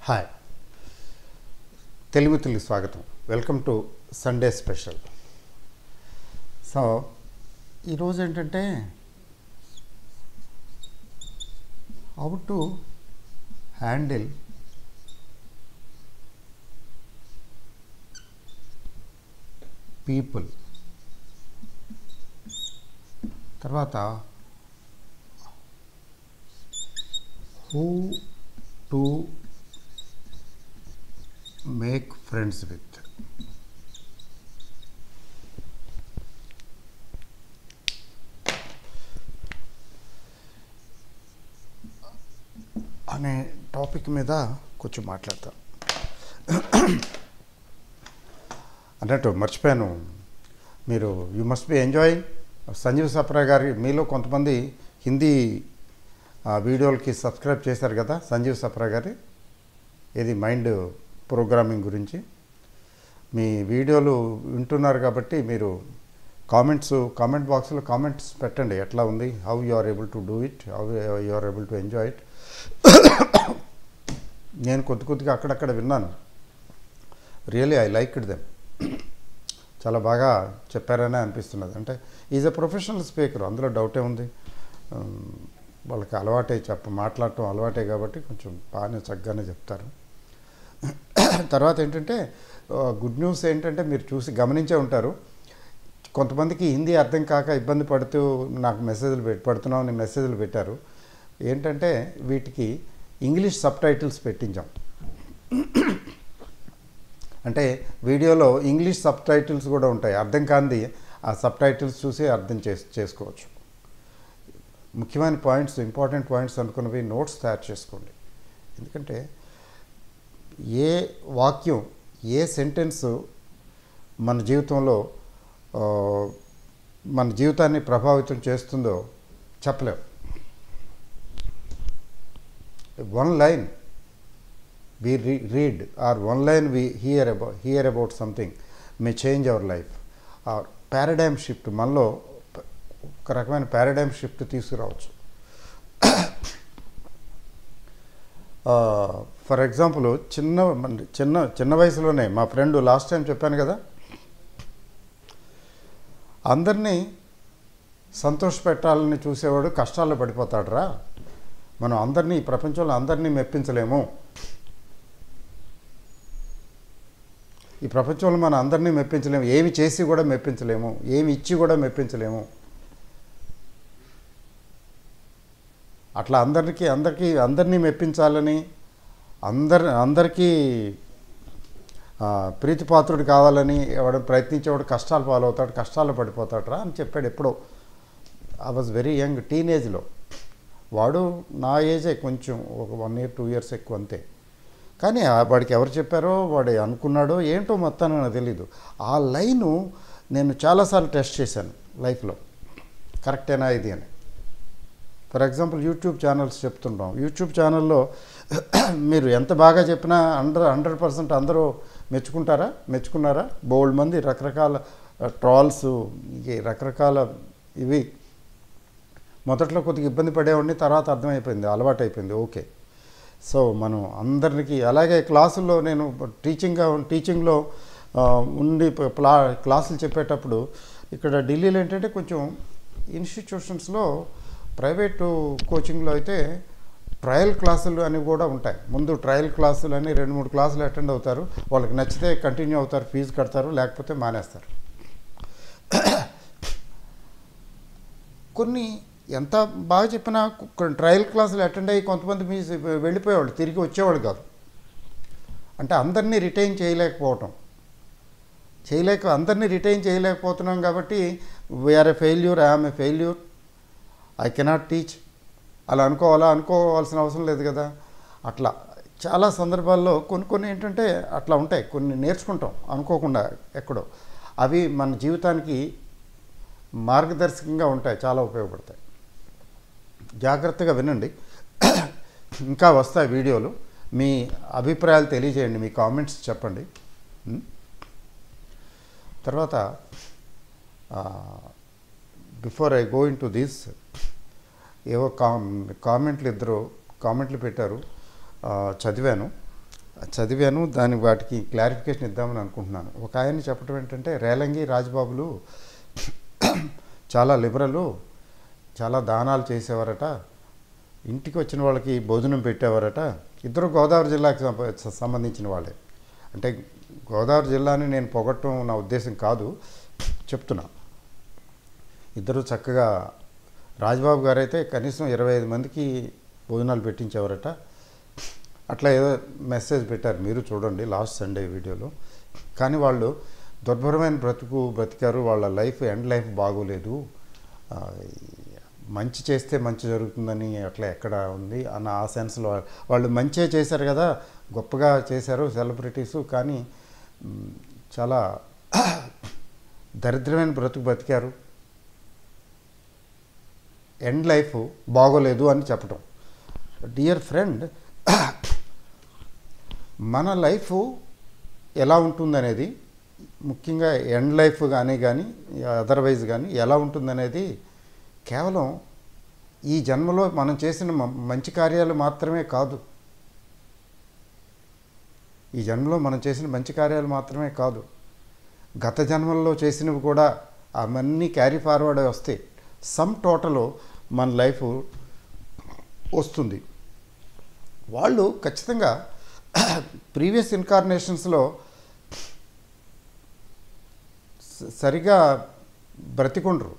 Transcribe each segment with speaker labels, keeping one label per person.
Speaker 1: Hi Telugu Telugu స్వాగతం welcome to Sunday special so ఈరోజు ఏంటంటే హౌ టు హ్యాండిల్ పీపుల్ తర్వాత how to make friends with అనే టాపిక్ మీద కొంచెం మాట్లాడతాం అన్నట్టు మర్చిపోయాను మీరు you must be enjoying Sanjeev Sapra గారి మీలో కొంతమంది హిందీ ఆ, వీడియోలకి సబ్స్క్రైబ్ చేశారు కదా సంజీవ్ సప్రా గారి ఇది మైండ్ ప్రోగ్రామింగ్ గురించి మీ వీడియోలు వింటున్నారు కాబట్టి మీరు కామెంట్స్ కామెంట్ బాక్స్లో కామెంట్స్ పెట్టండి ఎట్లా ఉంది how you are able to do it how you are able to enjoy it నేను కొద్ది కొద్దిగా అక్కడక్కడ విన్నాను really I like it them చాలా బాగా చెప్పారనే అనిపిస్తున్నది అంటే ఈజ్ ఎ ప్రొఫెషనల్ స్పీకర్ అందులో డౌటే ఉంది ఉమ్, వాళ్ళకి అలవాటే చెప్ప మాట్లాడటం అలవాటే కాబట్టి కొంచెం బాగానే చక్కగానే చెప్తారు తర్వాత ఏంటంటే గుడ్ న్యూస్ ఏంటంటే మీరు చూసి గమనించే ఉంటారు కొంతమందికి హిందీ అర్థం కాక ఇబ్బంది పడుతూ నాకు మెసేజ్లు పెట్టి పడుతున్నామని మెసేజ్లు పెట్టారు ఏంటంటే వీటికి ఇంగ్లీష్ సబ్ టైటిల్స్ పెట్టించాం అంటే వీడియోలో ఇంగ్లీష్ సబ్ టైటిల్స్ కూడా ఉంటాయి అర్థం కాంది ఆ సబ్ టైటిల్స్ చూసి అర్థం చేస్ చేసుకోవచ్చు ముఖ్యమైన పాయింట్స్ ఇంపార్టెంట్ పాయింట్స్ అనుకున్నవి నోట్స్ తయారు చేసుకోండి ఎందుకంటే ఏ వాక్యం ఏ సెంటెన్స్ మన జీవితంలో ఆ, మన జీవితాన్ని ప్రభావితం చేస్తుందో చెప్పలేం one line we re- read or one line we hear about hear about something may change our life or paradigm shift మనలో ఒక రకమైన పారాడైమ్ షిఫ్ట్ తీసుకురావచ్చు ఫర్ ఎగ్జాంపుల్ చిన్న మన- చిన్న చిన్న వయసులోనే మా ఫ్రెండ్ లాస్ట్ టైం చెప్పాను కదా అందరినీ సంతోషపెట్టాలని చూసేవాడు కష్టాల్లో పడిపోతాడురా మనం అందరినీ ఈ ప్రపంచంలో అందరినీ మెప్పించలేము ఈ ప్రపంచంలో మనం అందరినీ మెప్పించలేము ఏమి చేసి కూడా మెప్పించలేము ఏమి ఇచ్చి కూడా మెప్పించలేము అట్లా అందరికీ అందరికీ అందరినీ మెప్పించాలని అందరి అందరికీ ఆ, ప్రీతిపాత్రుడు కావాలని ఎవడు ప్రయత్నించేవాడు కష్టాలు పాలవుతాడు కష్టాలు పడిపోతాడు అని చెప్పాడు ఎప్పుడో ఐ వాజ్ వెరీ యంగ్ టీనేజ్లో వాడు నా ఏజే కొంచెం ఒక వన్ ఇయర్ టూ ఇయర్స్ ఎక్కువ అంతే కానీ ఆ వాడికి ఎవరు చెప్పారో వాడు అనుకున్నాడో ఏంటో మొత్తాన్ని నాకు తెలీదు ఆ లైను నేను చాలాసార్లు టెస్ట్ చేశాను లైఫ్లో కరెక్టేనా ఇది అని ఫర్ ఎగ్జాంపుల్ యూట్యూబ్ ఛానల్స్ చెప్తుంటాం యూట్యూబ్ ఛానల్లో మీరు ఎంత బాగా చెప్పినా హండ్రెడ్ హండ్రెడ్ పర్సెంట్ అందరూ మెచ్చుకుంటారా మెచ్చుకున్నారా బోల్డ్ మంది రకరకాల ట్రాల్స్ ఈ రకరకాల ఇవి మొదట్లో కొద్దిగా ఇబ్బంది పడేవాడిని తర్వాత అర్థమైపోయింది అలవాటు అయిపోయింది ఓకే సో మనం అందరికి అలాగే క్లాసుల్లో నేను టీచింగ్గా టీచింగ్లో ఆ, ఉండి ప- ప్లా క్లాసులు చెప్పేటప్పుడు ఇక్కడ ఢిల్లీలో ఏంటంటే కొంచెం ఇన్స్టిట్యూషన్స్లో ప్రైవేటు కోచింగ్లో అయితే ట్రయల్ క్లాసులు అని కూడా ఉంటాయి ముందు ట్రయల్ క్లాసులు అని రెండు మూడు క్లాసులు అటెండ్ అవుతారు వాళ్ళకి నచ్చితే కంటిన్యూ అవుతారు ఫీజు కడతారు లేకపోతే మానేస్తారు కొన్ని ఎంత బాగా చెప్పినా కొన్ని ట్రయల్ క్లాసులు అటెండ్ అయ్యి కొంతమంది మీ వెళ్ళిపోయేవాళ్ళు తిరిగి వచ్చేవాళ్ళు కాదు అంటే అందరినీ రిటైన్ చేయలేకపోవటం చేయలేక అందరినీ రిటైన్ చేయలేకపోతున్నాం కాబట్టి we are a failure I am a failure I cannot teach అలా అనుకోవాలా అనుకోవాల్సిన అవసరం లేదు కదా అట్లా చాలా సందర్భాల్లో కొన్ని కొన్ని ఏంటంటే అట్లా ఉంటాయి కొన్ని నేర్చుకుంటాం అనుకోకుండా ఎక్కడో అవి మన జీవితానికి మార్గదర్శకంగా ఉంటాయి చాలా ఉపయోగపడతాయి జాగ్రత్తగా వినండి ఇంకా వస్తాయి వీడియోలు మీ అభిప్రాయాలు తెలియజేయండి మీ కామెంట్స్ చెప్పండి ఉం? తర్వాత before I go into this ఏవో కా కామెంట్లు ఇద్దరు కామెంట్లు పెట్టారు ఆ, చదివాను చదివాను దాని వాటికి క్లారిఫికేషన్ ఇద్దామని అనుకుంటున్నాను ఒక ఆయన చెప్పడం ఏంటంటే రేలంగి రాజబాబులు చాలా లిబరలు చాలా దానాలు చేసేవారట ఇంటికి వచ్చిన వాళ్ళకి భోజనం పెట్టేవారట ఇద్దరు గోదావరి జిల్లాకి సంబ- సంబంధించిన వాళ్ళే అంటే గోదావరి జిల్లాని నేను పొగట్టడం నా ఉద్దేశం కాదు చెప్తున్నా ఇద్దరు చక్కగా రాజ్బాబు గారు అయితే కనీసం ఇరవై ఐదు మందికి భోజనాలు పెట్టించేవారట అట్లా ఏదో మెసేజ్ పెట్టారు మీరు చూడండి లాస్ట్ సండే వీడియోలో కానీ వాళ్ళు దుర్భరమైన బ్రతుకు బ్రతికారు వాళ్ళ లైఫ్ ఎండ్ లైఫ్ బాగోలేదు ఆ, మంచి చేస్తే మంచి జరుగుతుందని అట్లా ఎక్కడ ఉంది అన్న ఆ సెన్స్లో వాళ్ళు మంచే చేశారు కదా గొప్పగా చేశారు సెలబ్రిటీసు కానీ మ్, చాలా దరిద్రమైన బ్రతుకు బతికారు ఎండ్ లైఫ్ బాగోలేదు అని చెప్పటం డియర్ ఫ్రెండ్ మన లైఫ్ ఎలా ఉంటుందనేది ముఖ్యంగా ఎండ్ లైఫ్ కానీ కానీ అదర్వైజ్ కానీ ఎలా ఉంటుందనేది కేవలం ఈ జన్మలో మనం చేసిన మ- మంచి కార్యాలు మాత్రమే కాదు ఈ జన్మలో మనం చేసిన మంచి కార్యాలు మాత్రమే కాదు గత జన్మల్లో చేసినవి కూడా అవన్నీ క్యారీ ఫార్వర్డ్ వస్తాయి సమ్ టోటల్ మన లైఫ్ వస్తుంది వాళ్ళు ఖచ్చితంగా ప్రీవియస్ ఇన్కార్నేషన్స్లో స- సరిగా బ్రతికుండ్రు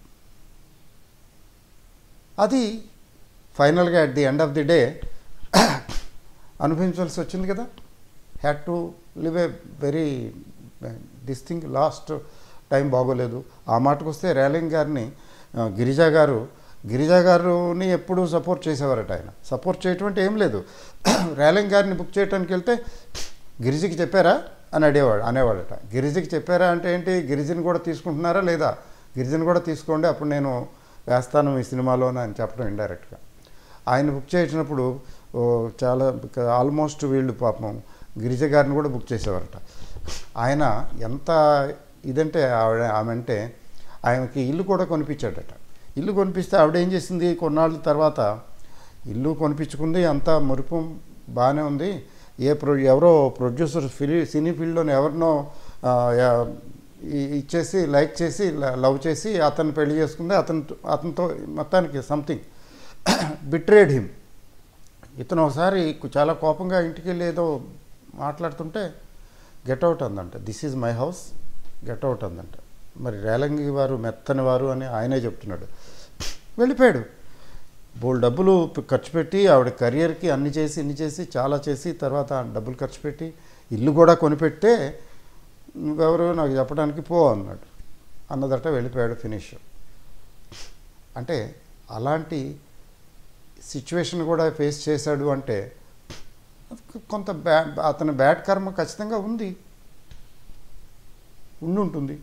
Speaker 1: అది ఫైనల్గా at the end of the day అనుభవించాల్సి వచ్చింది కదా had to live a very this thing last time బాగోలేదు ఆ మాటకు వస్తే రేలింగ్ గారిని ఆ, గిరిజా గారు గిరిజా గారుని ఎప్పుడూ సపోర్ట్ చేసేవారట ఆయన సపోర్ట్ చేయటం అంటే ఏం లేదు రేలింగ్ గారిని బుక్ చేయడానికి వెళ్తే గిరిజకి చెప్పారా అని అడిగేవాడు అనేవాడట గిరిజకి చెప్పారా అంటే ఏంటి గిరిజని కూడా తీసుకుంటున్నారా లేదా గిరిజని కూడా తీసుకోండి అప్పుడు నేను వేస్తాను ఈ సినిమాలో అని చెప్పడం ఇండైరెక్ట్గా ఆయన బుక్ చేసినప్పుడు ఓ, చాలా ఆల్మోస్ట్ వీళ్ళు పాపం గిరిజ గారిని కూడా బుక్ చేసేవారట ఆయన ఎంత ఇదంటే ఆవిడ ఆమె అంటే ఆయనకి ఇల్లు కూడా కొనిపించాడట ఇల్లు కొనిపిస్తే ఆవిడ ఏం చేసింది కొన్నాళ్ళ తర్వాత ఇల్లు కొనిపించుకుంది అంతా మురిపం బాగానే ఉంది ఏ ప్రొ ఎవరో ప్రొడ్యూసర్ ఫిలి సినీ ఫీల్డ్లోని ఎవరినో ఆ, యా- ఈ- ఇచ్చేసి లైక్ చేసి ల- లవ్ చేసి అతన్ని పెళ్లి చేసుకుంది అతను అతనితో మొత్తానికి సంథింగ్ బిట్రేడ్ హిమ్ ఇతను ఒకసారి కు- చాలా కోపంగా ఇంటికి వెళ్ళి ఏదో మాట్లాడుతుంటే గెట్ అవుట్ అందంట this is my house get out అందంట మరి రేలంగి వారు మెత్తని వారు అని ఆయనే చెప్తున్నాడు వెళ్ళిపోయాడు బోల్ డబ్బులు ప- ఖర్చు పెట్టి ఆవిడ కెరియర్కి అన్ని చేసి ఇన్ని చేసి చాలా చేసి తర్వాత ఆ డబ్బులు ఖర్చు పెట్టి ఇల్లు కూడా కొనిపెట్టే నువ్వెవరు నాకు చెప్పడానికి పో అన్నాడు అన్నదట వెళ్ళిపోయాడు ఫినిష్ అంటే అలాంటి సిచ్యువేషన్ కూడా ఫేస్ చేశాడు అంటే కొంత బ్యా అతని బ్యాడ్ కర్మ ఖచ్చితంగా ఉంది ఉండి ఉంటుంది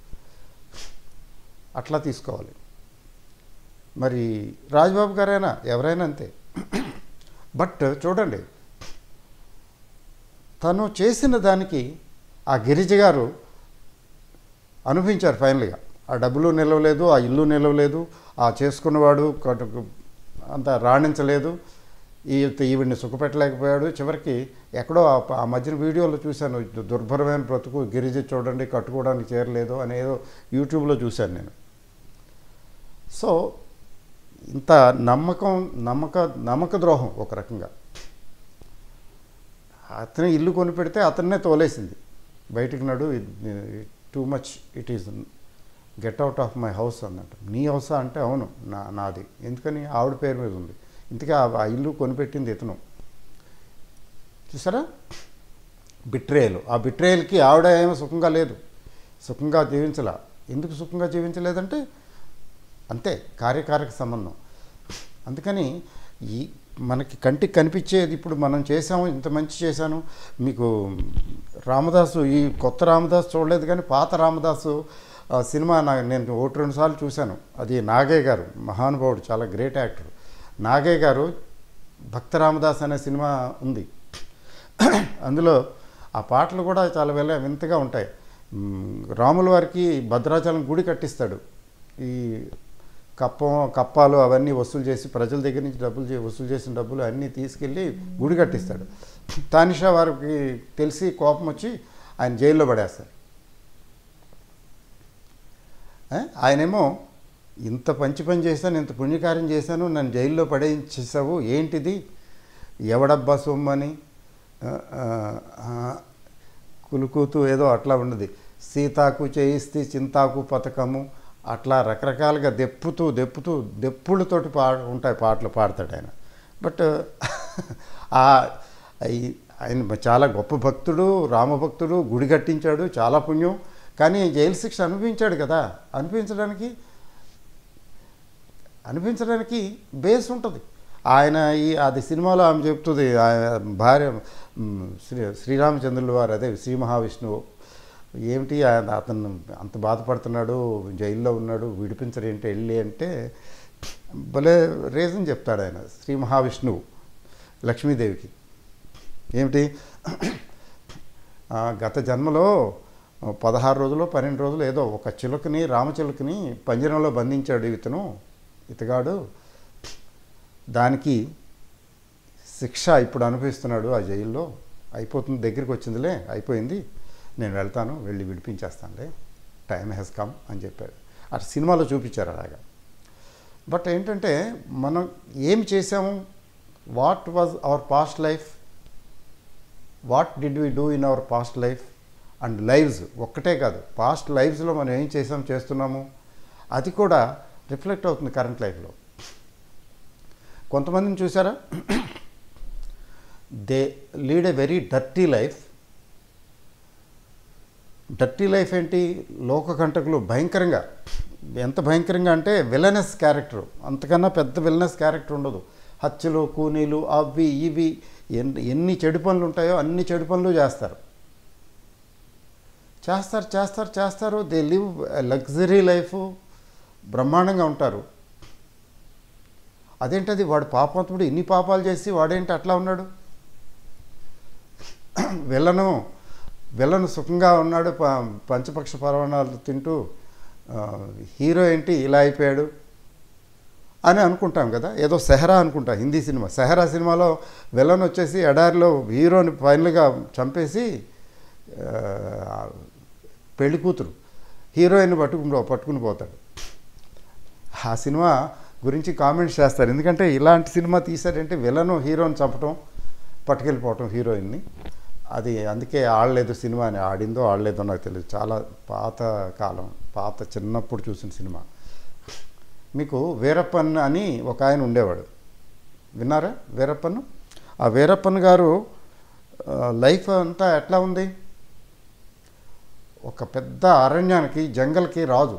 Speaker 1: అట్లా తీసుకోవాలి మరి రాజ్బాబు గారైనా ఎవరైనా అంతే బట్ చూడండి తను చేసిన దానికి ఆ గిరిజ గారు అనుభవించారు ఫైనల్గా ఆ డబ్బులు నిలవలేదు ఆ ఇల్లు నిలవలేదు ఆ చేసుకున్నవాడు కటు- అంత రాణించలేదు ఈ ఈవిడ్ని సుఖపెట్టలేకపోయాడు చివరికి ఎక్కడో ఆ ప- ఆ మధ్యన వీడియోలో చూశాను దు- దుర్భరమైన బ్రతుకు గిరిజ చూడండి కట్టుకోవడానికి చేరలేదు అనేదో యూట్యూబ్లో చూశాను నేను సో ఇంత నమ్మకం నమ్మక నమ్మక ద్రోహం ఒక రకంగా అతనే ఇల్లు కొని పెడితే అతన్నే తోలేసింది బయటికి నడు too much it is get out of my house అన్నట్టు నీ హౌసా అంటే అవును నా నాది ఎందుకని ఆవిడ పేరు మీద ఉంది ఇంతకీ ఆ ఆ ఇల్లు కొనిపెట్టింది ఇతను చూసారా బిట్రేయల్ ఆ బిట్రేయల్కి ఆవిడ ఏమో సుఖంగా లేదు సుఖంగా జీవించలా ఎందుకు సుఖంగా జీవించలేదంటే అంతే కార్యకారక సంబంధం అందుకని ఈ మనకి కంటికి కనిపించేది ఇప్పుడు మనం చేసాము ఇంత మంచి చేశాను మీకు రామదాసు ఈ కొత్త రామదాసు చూడలేదు కానీ పాత రామదాసు ఆ, సినిమా నా నేను ఒకటి రెండు సార్లు చూశాను అది నాగయ్య గారు మహానుభావుడు చాలా గ్రేట్ యాక్టర్ నాగయ్య గారు భక్త రామదాస్ అనే సినిమా ఉంది అందులో ఆ పాటలు కూడా చాలా వెళ్ళ వింతగా ఉంటాయి మ్, రాముల వారికి భద్రాచలం గుడి కట్టిస్తాడు ఈ కప్పం కప్పాలు అవన్నీ వసూలు చేసి ప్రజల దగ్గర నుంచి డబ్బులు చే- వసూలు చేసిన డబ్బులు అన్నీ తీసుకెళ్ళి గుడి కట్టిస్తాడు తానిషా వారికి తెలిసి కోపం వచ్చి ఆయన జైల్లో పడేస్తారు ఏ? ఆయనేమో ఇంత మంచి పని చేశాను ఇంత పుణ్యకార్యం చేశాను నన్ను జైల్లో పడేయించేసావు ఏంటిది ఎవడబ్బా సొమ్మని ఆ, ఆ, ఆ, కులుకుతూ ఏదో అట్లా ఉన్నది సీతాకు చేయిస్తే చింతాకు పథకము అట్లా రకరకాలుగా దెప్పుతూ దెప్పుతూ దెప్పులతోటి పా ఉంటాయి పాటలు పాడతాడు ఆయన బట్ ఆ ఈ- ఆయన చాలా గొప్ప భక్తుడు రామభక్తుడు గుడి కట్టించాడు చాలా పుణ్యం కానీ జైలు శిక్ష అనుభవించాడు కదా అనిపించడానికి అనిపించడానికి బేస్ ఉంటుంది ఆయన ఈ అది సినిమాలో ఆమె చెప్తుంది ఆయన భార్య మ్, శ్రీ శ్రీరామచంద్రుల వారు అదే శ్రీ మహావిష్ణువు ఏమిటి ఆయన అతను అంత బాధపడుతున్నాడు జైల్లో ఉన్నాడు విడిపించరేంటి వెళ్ళి అంటే భలే రీజన్ చెప్తాడు ఆయన శ్రీ మహావిష్ణువు లక్ష్మీదేవికి ఏమిటి ఆ, గత జన్మలో పదహారు రోజులు పన్నెండు రోజులు ఏదో ఒక చిలుకని రామచిలుకని పంజరంలో బంధించాడు ఇతను ఇతగాడు దానికి శిక్ష ఇప్పుడు అనుభవిస్తున్నాడు ఆ జైల్లో అయిపోతుంది దగ్గరికి వచ్చిందిలే అయిపోయింది నేను వెళ్తాను వెళ్ళి విడిపించేస్తానులే టైం హ్యాస్ కమ్ అని చెప్పాడు అటు సినిమాలో చూపించారు అలాగా బట్ ఏంటంటే మనం ఏం చేసాము what was our past life what did we do in our past life and lives ఒక్కటే కాదు పాస్ట్ లైఫ్స్లో మనం ఏం చేసాం చేస్తున్నాము అది కూడా రిఫ్లెక్ట్ అవుతుంది కరెంట్ లైఫ్లో కొంతమందిని చూసారా they lead a very dirty life dirty life ఏంటి లోకకంటకులు భయంకరంగా ఎంత భయంకరంగా అంటే విలనెస్ క్యారెక్టర్ అంతకన్నా పెద్ద విలనెస్ క్యారెక్టర్ ఉండదు హత్యలు కూనీలు అవి ఇవి ఎన్ని ఎన్ని చెడు పనులు ఉంటాయో అన్ని చెడు పనులు చేస్తారు చేస్తారు చేస్తారు చేస్తారు దే లివ్ లగ్జరీ లైఫ్ బ్రహ్మాండంగా ఉంటారు అదేంటది వాడు పాపాత్ముడు ఇన్ని పాపాలు చేసి వాడేంటి అట్లా ఉన్నాడు విలను విలను సుఖంగా ఉన్నాడు ప- పంచపక్ష పరమాణాలు తింటూ ఆ, హీరో ఏంటి ఇలా అయిపోయాడు అని అనుకుంటాం కదా ఏదో సెహరా అనుకుంటా హిందీ సినిమా సెహరా సినిమాలో విలన్ వచ్చేసి ఎడారిలో హీరోని ఫైనల్గా చంపేసి ఆ, పెళ్లి కూతురు హీరోయిన్ పట్టుకుని పట్టుకుని పోతాడు ఆ సినిమా గురించి కామెంట్స్ చేస్తారు ఎందుకంటే ఇలాంటి సినిమా తీశారంటే విలను హీరోని చంపటం పట్టుకెళ్ళిపోవటం హీరోయిన్ని అది అందుకే ఆడలేదు సినిమా అని ఆడిందో ఆడలేదో నాకు తెలియదు చాలా పాత కాలం పాత చిన్నప్పుడు చూసిన సినిమా మీకు వీరప్పన్ అని ఒక ఆయన ఉండేవాడు విన్నారా వీరప్పన్ ఆ వీరప్పన్ గారు ఆ, లైఫ్ అంతా ఎట్లా ఉంది ఒక పెద్ద అరణ్యానికి జంగల్కి రాజు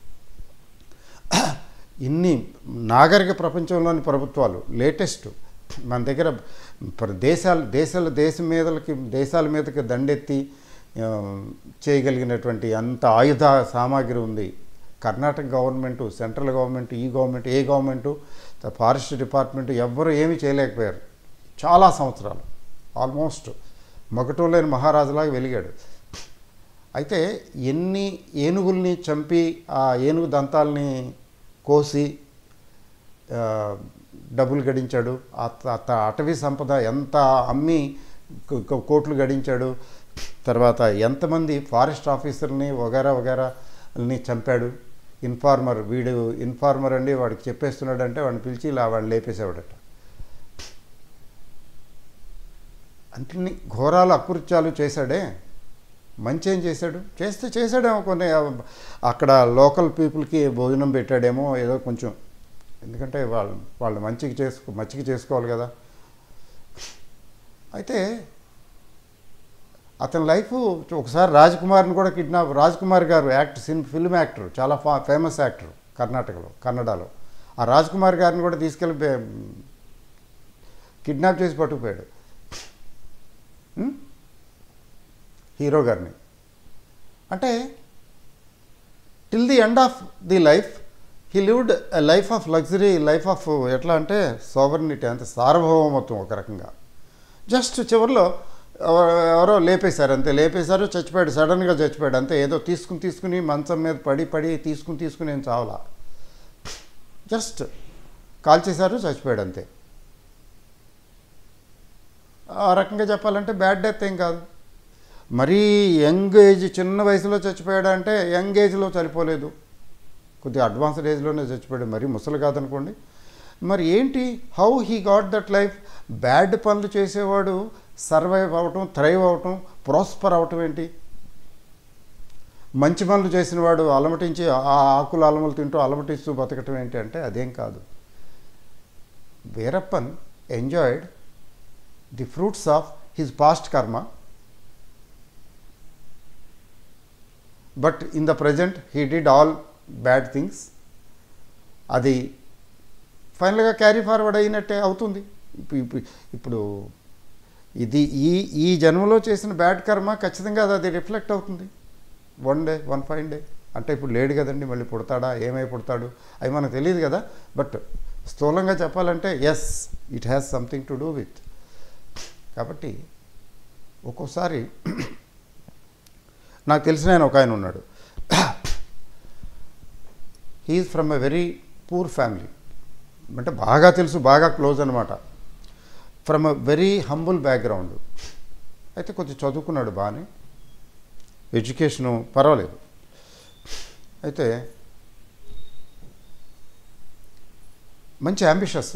Speaker 1: ఇన్ని నాగరిక ప్రపంచంలోని ప్రభుత్వాలు లేటెస్ట్ మన దగ్గర ప్ర- దేశాలు దేశాల దేశం మీదలకి దేశాల మీదకి దండెత్తి ఆ, చేయగలిగినటువంటి అంత ఆయుధ సామాగ్రి ఉంది కర్ణాటక గవర్నమెంటు సెంట్రల్ గవర్నమెంట్ ఈ గవర్నమెంట్ ఏ గవర్నమెంటు ఫారెస్ట్ డిపార్ట్మెంట్ ఎవ్వరూ ఏమీ చేయలేకపోయారు చాలా సంవత్సరాలు ఆల్మోస్ట్ మగటం లేని మహారాజులాగా వెలిగాడు అయితే ఎన్ని ఏనుగుల్ని చంపి ఆ ఏనుగు దంతాల్ని కోసి ఆ, డబ్బులు గడించాడు ఆ త- త- అటవీ సంపద ఎంత అమ్మి కో- కో- కోట్లు గడించాడు తర్వాత ఎంతమంది ఫారెస్ట్ ఆఫీసర్ని వగేరా వగేరాని చంపాడు ఇన్ఫార్మర్ వీడు ఇన్ఫార్మర్ అండి వాడికి చెప్పేస్తున్నాడు అంటే వాడిని పిలిచి ఇలా వాడిని లేపేసేవాడట అన్ని ఘోరాలు అకృత్యాలు చేశాడే మంచి ఏం చేశాడు చేస్తే చేశాడేమో కొన్ని అక్కడ లోకల్ పీపుల్కి భోజనం పెట్టాడేమో ఏదో కొంచెం ఎందుకంటే వాళ్ళు వాళ్ళు మంచికి చేసుకో మంచికి చేసుకోవాలి కదా అయితే అతని లైఫ్ ఒకసారి రాజ్ కుమార్ని కూడా కిడ్నాప్ రాజ్ కుమార్ గారు యాక్ట్ సిన్ ఫిల్మ్ యాక్టర్ చాలా ఫా ఫేమస్ యాక్టర్ కర్ణాటకలో కన్నడలో ఆ రాజ్ కుమార్ గారిని కూడా తీసుకెళ్ళి బే- కిడ్నాప్ చేసి పట్టుకుపోయాడు ఉం? హీరో గారిని అంటే till the end of the life he lived a life of luxury life of ఎట్లా అంటే సోవర్నిటీ అంటే సార్వభౌమత్వం ఒక రకంగా జస్ట్ చివరిలో ఎవ- ఎవరో లేపేశారు అంతే లేపేశారు చచ్చిపోయాడు సడన్గా చచ్చిపోయాడు అంతే ఏదో తీసుకుని తీసుకుని మంచం మీద పడి పడి తీసుకుని తీసుకుని ఏం చావలా జస్ట్ కాల్ చేశారు చచ్చిపోయాడు అంతే ఆ రకంగా చెప్పాలంటే బ్యాడ్ డెత్ ఏం కాదు మరీ యంగ్ ఏజ్ చిన్న వయసులో చచ్చిపోయాడు అంటే యంగ్ ఏజ్లో చనిపోలేదు కొద్దిగా అడ్వాన్స్డ్ ఏజ్లోనే చచ్చిపోయాడు మరీ ముసలి కాదనుకోండి మరి ఏంటి how he got that life bad పనులు చేసేవాడు సర్వైవ్ అవటం థ్రైవ్ అవటం ప్రాస్పర్ అవటం ఏంటి మంచి పనులు చేసిన వాడు అలమటించి ఆ ఆకులు అలములు తింటూ అలమటిస్తూ బతకటం ఏంటి అంటే అదేం కాదు Veerappan enjoyed the fruits of his past karma but in the present he did all bad things అది ఫైనల్గా క్యారీ ఫార్వర్డ్ అయినట్టే అవుతుంది ఇప్పు- ఇప్పు- ఇప్పుడు ఇది ఈ ఈ జన్మలో చేసిన బ్యాడ్ కర్మ ఖచ్చితంగా అది అది రిఫ్లెక్ట్ అవుతుంది one day one fine day అంటే ఇప్పుడు లేడు కదండి మళ్ళీ పుడతాడా ఏమై పుడతాడు అవి మనకు తెలియదు కదా బట్ స్థూలంగా చెప్పాలంటే yes it has something to do with కాబట్టి ఒక్కోసారి నాకు తెలిసిన ఆయన ఒక ఆయన ఉన్నాడు he is from a very poor family అంటే బాగా తెలుసు బాగా క్లోజ్ అనమాట from a very humble background అయితే కొంచెం చదువుకున్నాడు బాగానే ఎడ్యుకేషను పర్వాలేదు అయితే మంచి అంబిషస్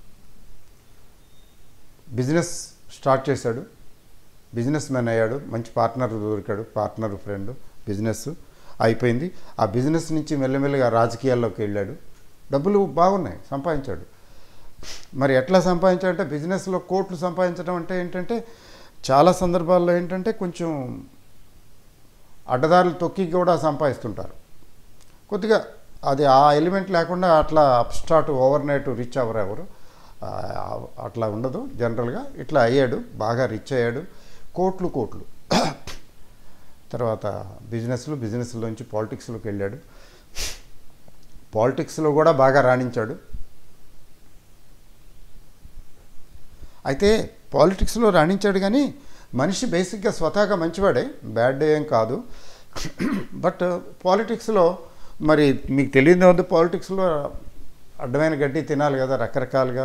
Speaker 1: బిజినెస్ స్టార్ట్ చేశాడు బిజినెస్ మ్యాన్ అయ్యాడు మంచి పార్ట్నర్ దొరికాడు పార్ట్నర్ ఫ్రెండ్ బిజినెస్ అయిపోయింది ఆ బిజినెస్ నుంచి మెల్లమెల్లగా రాజకీయాల్లోకి వెళ్ళాడు డబ్బులు బాగున్నాయి సంపాదించాడు మరి ఎట్లా సంపాదించాడంటే బిజినెస్లో కోట్లు సంపాదించడం అంటే ఏంటంటే చాలా సందర్భాల్లో ఏంటంటే కొంచెం అడ్డదారులు తొక్కి కూడా సంపాదిస్తుంటారు కొద్దిగా అది ఆ ఎలిమెంట్ లేకుండా అట్లా అప్స్టార్ట్ ఓవర్ నైట్ రిచ్ అవ్వరు ఎవరు ఆ, అట్లా ఉండదు జనరల్గా ఇట్లా అయ్యాడు బాగా రిచ్ అయ్యాడు కోట్లు కోట్లు తర్వాత బిజినెస్లు బిజినెస్లోంచి పాలిటిక్స్లోకి వెళ్ళాడు పాలిటిక్స్లో కూడా బాగా రాణించాడు అయితే పాలిటిక్స్లో రాణించాడు కానీ మనిషి బేసిక్గా స్వతహాగా మంచివాడే బ్యాడ్ ఏం కాదు బట్ పాలిటిక్స్లో మరి మీకు తెలియదు ఉంది పాలిటిక్స్లో అడ్డమైన గడ్డి తినాలి కదా రకరకాలుగా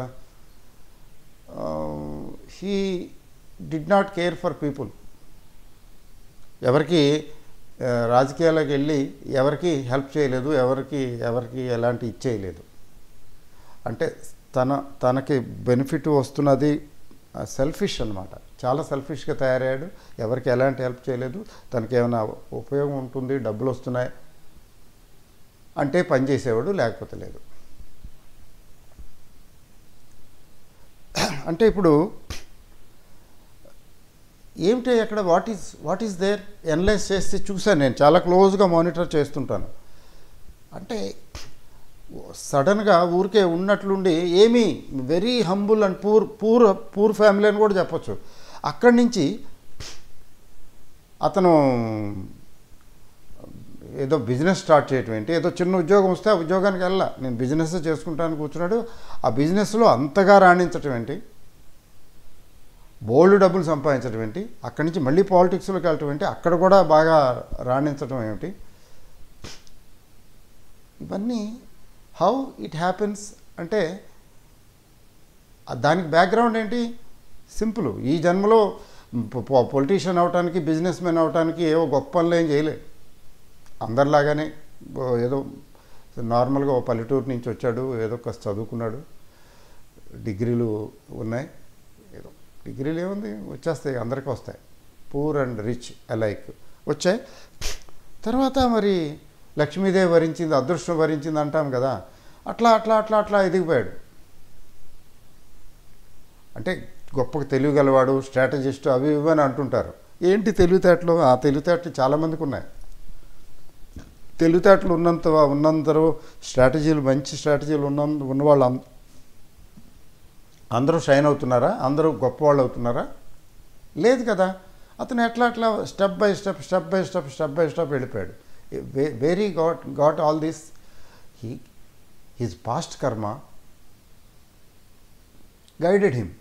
Speaker 1: he did not care for people ఎవరికి ఆ, రాజకీయాల్లోకి వెళ్ళి ఎవరికి హెల్ప్ చేయలేదు ఎవరికి ఎవరికి ఎలాంటి ఇచ్చేయలేదు అంటే తన తనకి బెనిఫిట్ వస్తున్నది సెల్ఫిష్ అనమాట చాలా సెల్ఫిష్గా తయారయ్యాడు ఎవరికి ఎలాంటి హెల్ప్ చేయలేదు తనకి ఏమైనా ఉపయోగం ఉంటుంది డబ్బులు వస్తున్నాయి అంటే పని చేసేవాడు లేకపోతే లేదు అంటే ఇప్పుడు ఏమిటి అక్కడ what is what is there analyse చేస్తే చూశాను నేను చాలా క్లోజ్గా మానిటర్ చేస్తుంటాను అంటే సడన్గా ఊరికే ఉన్నట్లుండి ఏమీ very humble and poor poor poor family అని కూడా చెప్పొచ్చు అక్కడి నుంచి అతను ఏదో బిజినెస్ స్టార్ట్ చేయటం ఏంటి ఏదో చిన్న ఉద్యోగం వస్తే ఆ ఉద్యోగానికి వెళ్ళా నేను బిజినెస్ చేసుకుంటాను కూర్చున్నాడు ఆ బిజినెస్లో అంతగా రాణించటం ఏంటి బోల్డ్ డబ్బులు సంపాదించడం ఏంటి అక్కడి నుంచి మళ్ళీ పాలిటిక్స్లోకి వెళ్ళటం ఏంటి అక్కడ కూడా బాగా రాణించడం ఏమిటి ఇవన్నీ హౌ ఇట్ హ్యాపెన్స్ అంటే ఆ దానికి బ్యాక్గ్రౌండ్ ఏంటి సింపుల్ ఈ జన్మలో పొలిటీషియన్ అవటానికి బిజినెస్ మ్యాన్ అవటానికి ఏవో గొప్ప పనులు ఏం చేయలే అందరిలాగానే ఓ ఏదో నార్మల్గా ఓ పల్లెటూరు నుంచి వచ్చాడు ఏదో కాస్త చదువుకున్నాడు డిగ్రీలు ఉన్నాయి ఏదో డిగ్రీలు ఏముంది వచ్చేస్తాయి అందరికీ వస్తాయి పూర్ అండ్ రిచ్ అలైక్ వచ్చాయి తర్వాత మరి లక్ష్మీదేవి వరించింది అదృష్టం వరించింది అంటాం కదా అట్లా అట్లా అట్లా అట్లా ఎదిగిపోయాడు అంటే గొప్ప తెలివిగలవాడు స్ట్రాటజిస్ట్ అవి ఇవి అని అంటుంటారు ఏంటి తెలివితేటలు ఆ తెలివితేటలు చాలామందికి ఉన్నాయి తెలివితేటలు ఉన్నంత ఉన్నందరూ స్ట్రాటజీలు మంచి స్ట్రాటజీలు ఉన్న ఉన్నవాళ్ళు అం- అందరూ షైన్ అవుతున్నారా అందరూ గొప్పవాళ్ళు అవుతున్నారా లేదు కదా అతను ఎట్లా అట్లా step by step step by step step by step వెళ్ళిపోయాడు very got got all this he his past karma guided him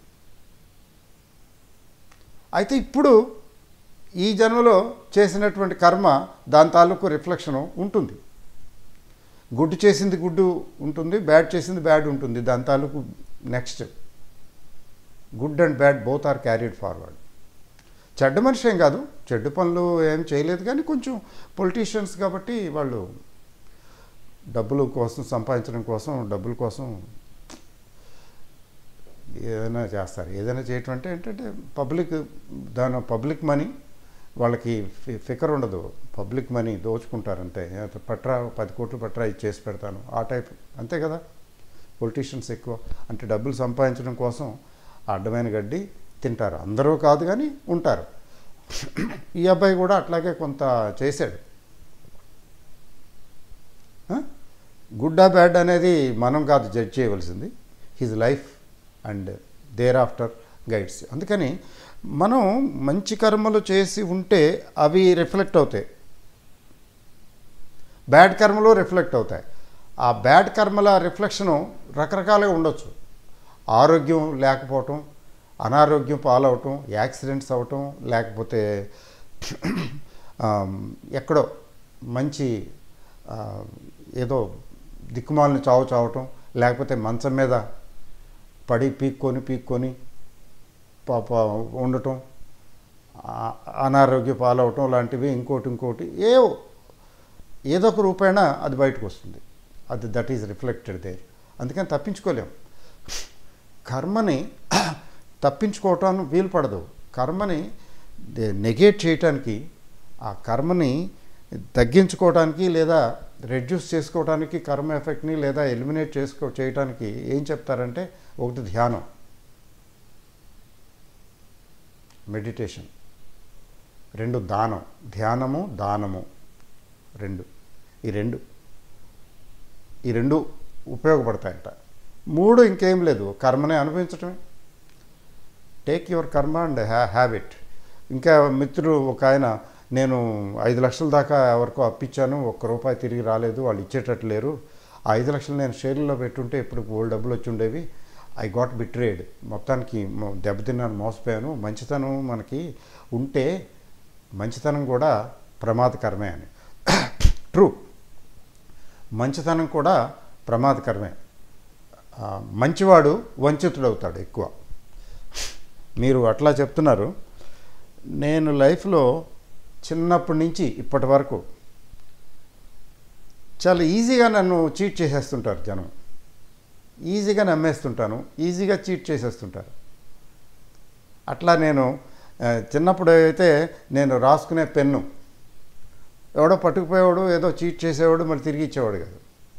Speaker 1: అయితే ఇప్పుడు ఈ జన్మలో చేసినటువంటి కర్మ దాని తాలూకు రిఫ్లెక్షన్ ఉంటుంది గుడ్ చేసింది గుడ్ ఉంటుంది బ్యాడ్ చేసింది బ్యాడ్ ఉంటుంది దాని తాలూకు next good and bad both are carried forward చెడ్డ మనిషి ఏం కాదు చెడ్డ పనులు ఏం చేయలేదు కానీ కొంచెం పొలిటీషియన్స్ కాబట్టి వాళ్ళు డబ్బుల కోసం సంపాదించడం కోసం డబ్బుల కోసం ఏదైనా చేస్తారు ఏదైనా చేయటం అంటే ఏంటంటే పబ్లిక్ దాని పబ్లిక్ మనీ వాళ్ళకి ఫి- ఫికర్ ఉండదు పబ్లిక్ మనీ దోచుకుంటారంటే పట్రా పది కోట్లు పట్రా ఇది చేసి పెడతాను ఆ టైప్ అంతే కదా పొలిటీషియన్స్ ఎక్కువ అంటే డబ్బులు సంపాదించడం కోసం ఆ అడ్డమైన గడ్డి తింటారు అందరూ కాదు కానీ ఉంటారు ఈ అబ్బాయి కూడా అట్లాగే కొంత చేశాడు గుడ్ ఆ బ్యాడ్ అనేది మనం కాదు జడ్జ్ చేయవలసింది his life and thereafter guides అందుకని మనం మంచి కర్మలు చేసి ఉంటే అవి రిఫ్లెక్ట్ అవుతాయి బ్యాడ్ కర్మలు రిఫ్లెక్ట్ అవుతాయి ఆ బ్యాడ్ కర్మల రిఫ్లెక్షను రకరకాలుగా ఉండొచ్చు ఆరోగ్యం లేకపోవటం అనారోగ్యం పాలవటం యాక్సిడెంట్స్ అవటం లేకపోతే ఆమ్, ఎక్కడో మంచి ఆ, ఏదో దిక్కుమాలని చావు చావటం లేకపోతే మంచం మీద పడి పీక్కొని పీక్కొని పాప ఉండటం ఆ- అనారోగ్య పాలవటం లాంటివి ఇంకోటి ఇంకోటి ఏవో ఏదో ఒక రూపేణ అది బయటకు వస్తుంది అది దట్ ఈజ్ రిఫ్లెక్టెడ్ దేర్ అందుకని తప్పించుకోలేం కర్మని తప్పించుకోవటం వీలు పడదు కర్మని నెగేట్ చేయటానికి ఆ కర్మని తగ్గించుకోవడానికి లేదా రెడ్యూస్ చేసుకోవడానికి కర్మ ఎఫెక్ట్ని లేదా ఎలిమినేట్ చేసుకో చేయడానికి ఏం చెప్తారంటే ఒకటి ధ్యానం మెడిటేషన్ రెండు దానం ధ్యానము దానము రెండు ఈ రెండు ఈ రెండు ఉపయోగపడతాయంట మూడు ఇంకేం లేదు కర్మనే అనుభవించటమే take your karma and ha habit ఇంకా మిత్రుడు ఒక ఆయన నేను ఐదు లక్షల దాకా ఎవరికో అప్పించాను ఒక్క రూపాయి తిరిగి రాలేదు వాళ్ళు ఇచ్చేటట్టు లేరు ఆ ఐదు లక్షలు నేను షేర్లలో పెట్టుంటే ఇప్పుడు ఓల్డ్ డబ్బులు వచ్చి ఉండేవి ఐ గాట్ బిట్రేడ్ మొత్తానికి మొ- దెబ్బతిన్నాను మోసపోయాను మంచితనం మనకి ఉంటే మంచితనం కూడా ప్రమాదకరమే అని ట్రూ మంచితనం కూడా ప్రమాదకరమే ఆ, మంచివాడు వంచితుడవుతాడు ఎక్కువ మీరు అట్లా చెప్తున్నారు నేను లైఫ్లో చిన్నప్పటి నుంచి ఇప్పటి వరకు చాలా ఈజీగా నన్ను చీట్ చేసేస్తుంటారు జనం ఈజీగా నమ్మేస్తుంటాను ఈజీగా చీట్ చేసేస్తుంటారు అట్లా నేను ఆ, చిన్నప్పుడు అయితే నేను రాసుకునే పెన్ను ఎవడో పట్టుకుపోయేవాడు ఏదో చీట్ చేసేవాడు మళ్ళీ తిరిగి ఇచ్చేవాడు కాదు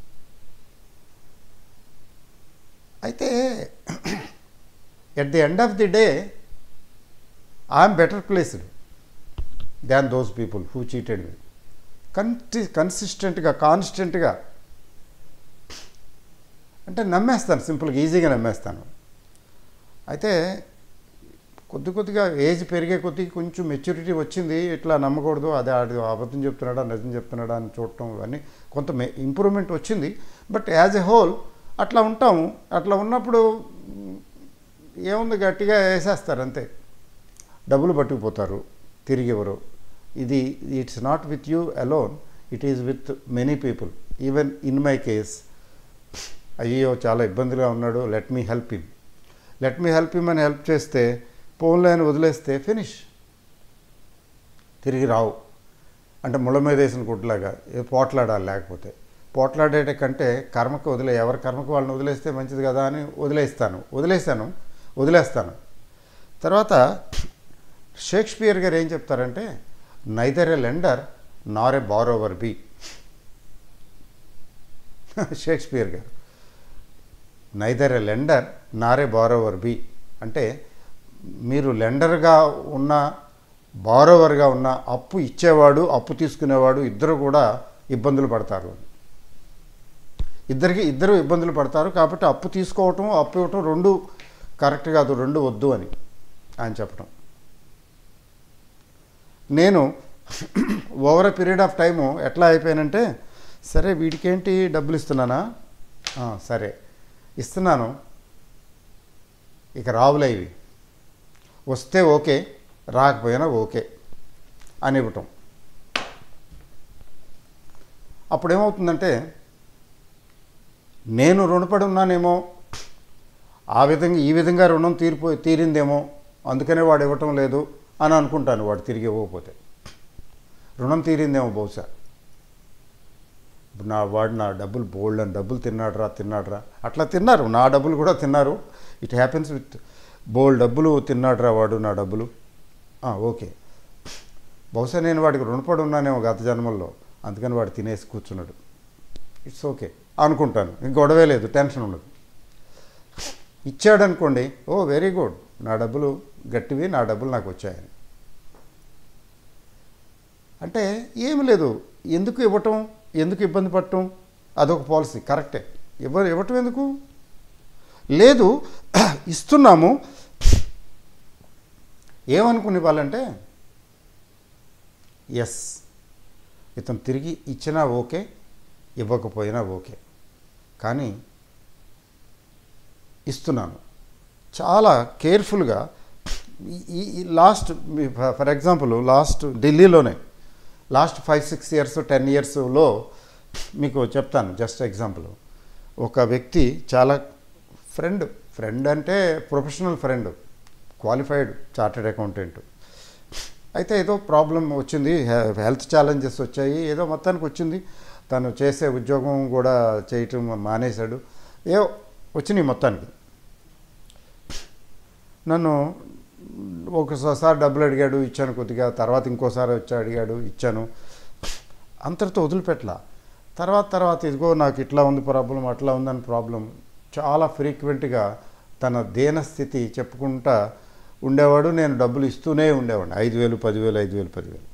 Speaker 1: అయితే at the end of the day I'm better placed than those people who cheated me కన్సి కన్సిస్టెంట్గా కాన్స్టెంట్గా అంటే నమ్మేస్తాను సింపుల్గా ఈజీగా నమ్మేస్తాను అయితే కొద్ది కొద్దిగా ఏజ్ పెరిగే కొద్దిగా కొంచెం మెచ్యూరిటీ వచ్చింది ఇట్లా నమ్మకూడదు అదే ఆడు అబద్ధం చెప్తున్నాడా నిజం చెప్తున్నాడా అని చూడటం ఇవన్నీ కొంత ఇంప్రూవ్మెంట్ వచ్చింది బట్ యాజ్ ఎ హోల్ అట్లా ఉంటాము అట్లా ఉన్నప్పుడు మ్, ఏముంది గట్టిగా వేసేస్తారు అంతే డబ్బులు పట్టుకుపోతారు తిరిగి ఇవ్వరు ఇది it's not with you alone it is with many people even in my case అయ్యో చాలా ఇబ్బందిగా ఉన్నాడు let me help him let me help him అని హెల్ప్ చేస్తే ఫోన్లో అని వదిలేస్తే ఫినిష్ తిరిగి రావు అంటే ముళ్ళ మీద వేసిన గుడ్లాగా ఏ పోట్లాడాలి లేకపోతే పోట్లాడేట కంటే కర్మకు వదిలే ఎవరి కర్మకు వాళ్ళని వదిలేస్తే మంచిది కదా అని వదిలేస్తాను వదిలేస్తాను వదిలేస్తాను తర్వాత షేక్స్పియర్ గారు ఏం చెప్తారంటే neither a lender nor a borrower be Shakespeare గారు neither a lender nor a borrower be అంటే మీరు లెండర్గా ఉన్న బారోవర్గా ఉన్న అప్పు ఇచ్చేవాడు అప్పు తీసుకునేవాడు ఇద్దరు కూడా ఇబ్బందులు పడతారు ఇద్దరికి ఇద్దరు ఇబ్బందులు పడతారు కాబట్టి అప్పు తీసుకోవటం అప్పు ఇవ్వటం రెండు కరెక్ట్ కాదు రెండు వద్దు అని ఆయన చెప్పడం నేను over a period of time ఎట్లా అయిపోయానంటే సరే వీడికేంటి డబ్బులు ఇస్తున్నానా "ఆ, సరే ఇస్తున్నాను ఇక రావులే ఇవి వస్తే ఓకే రాకపోయినా ఓకే అని ఇవ్వటం అప్పుడు ఏమవుతుందంటే నేను రుణపడి ఉన్నానేమో ఆ విధంగా ఈ విధంగా రుణం తీరిపోయి తీరిందేమో అందుకనే వాడు ఇవ్వటం లేదు అని అనుకుంటాను వాడు తిరిగి ఇవ్వకపోతే రుణం తీరిందేమో బహుశా ఇప్పుడు నా వాడు నా డబ్బులు బోల్డ్ అని డబ్బులు తిన్నాడురా తిన్నాడురా అట్లా తిన్నారు నా డబ్బులు కూడా తిన్నారు ఇట్ హ్యాపెన్స్ విత్ బోల్డ్ డబ్బులు తిన్నాడురా వాడు నా డబ్బులు ఆ, ఓకే బహుశా నేను వాడికి రుణపడి ఉన్నానేమో గత జన్మల్లో అందుకని వాడు తినేసి కూర్చున్నాడు ఇట్స్ ఓకే అనుకుంటాను ఇంక గొడవే లేదు టెన్షన్ ఉండదు ఇచ్చాడనుకోండి ఓ వెరీ గుడ్ నా డబ్బులు గట్టివి నా డబ్బులు నాకు వచ్చాయని అంటే ఏమి లేదు ఎందుకు ఇవ్వటం ఎందుకు ఇబ్బంది పడటం అదొక పాలసీ కరెక్టే ఇవ్వ ఇవ్వటం ఎందుకు లేదు ఇస్తున్నాము ఏమనుకుని ఇవ్వాలంటే ఎస్ ఇతను తిరిగి ఇచ్చినా ఓకే ఇవ్వకపోయినా ఓకే కానీ ఇస్తున్నాను చాలా కేర్ఫుల్గా ఈ ఈ లాస్ట్ ఫర్ ఎగ్జాంపుల్ లాస్ట్ ఢిల్లీలోనే last five six years ten ఇయర్స్లో మీకు చెప్తాను జస్ట్ ఎగ్జాంపుల్ ఒక వ్యక్తి చాలా ఫ్రెండ్ ఫ్రెండ్ అంటే professional friend qualified chartered accountant అయితే ఏదో ప్రాబ్లం వచ్చింది హె- హెల్త్ ఛాలెంజెస్ వచ్చాయి ఏదో మొత్తానికి వచ్చింది తను చేసే ఉద్యోగం కూడా చేయటం మానేశాడు ఏదో వచ్చినాయి మొత్తానికి నన్ను ఒకసారి డబ్బులు అడిగాడు ఇచ్చాను కొద్దిగా తర్వాత ఇంకోసారి వచ్చి అడిగాడు ఇచ్చాను అంతటితో వదిలిపెట్టలా తర్వాత తర్వాత ఇదిగో నాకు ఇట్లా ఉంది ప్రాబ్లం అట్లా ఉందని ప్రాబ్లం చాలా ఫ్రీక్వెంట్గా తన దేన స్థితి చెప్పుకుంటా ఉండేవాడు నేను డబ్బులు ఇస్తూనే ఉండేవాడిని ఐదు వేలు పదివేలు ఐదు వేలు పదివేలు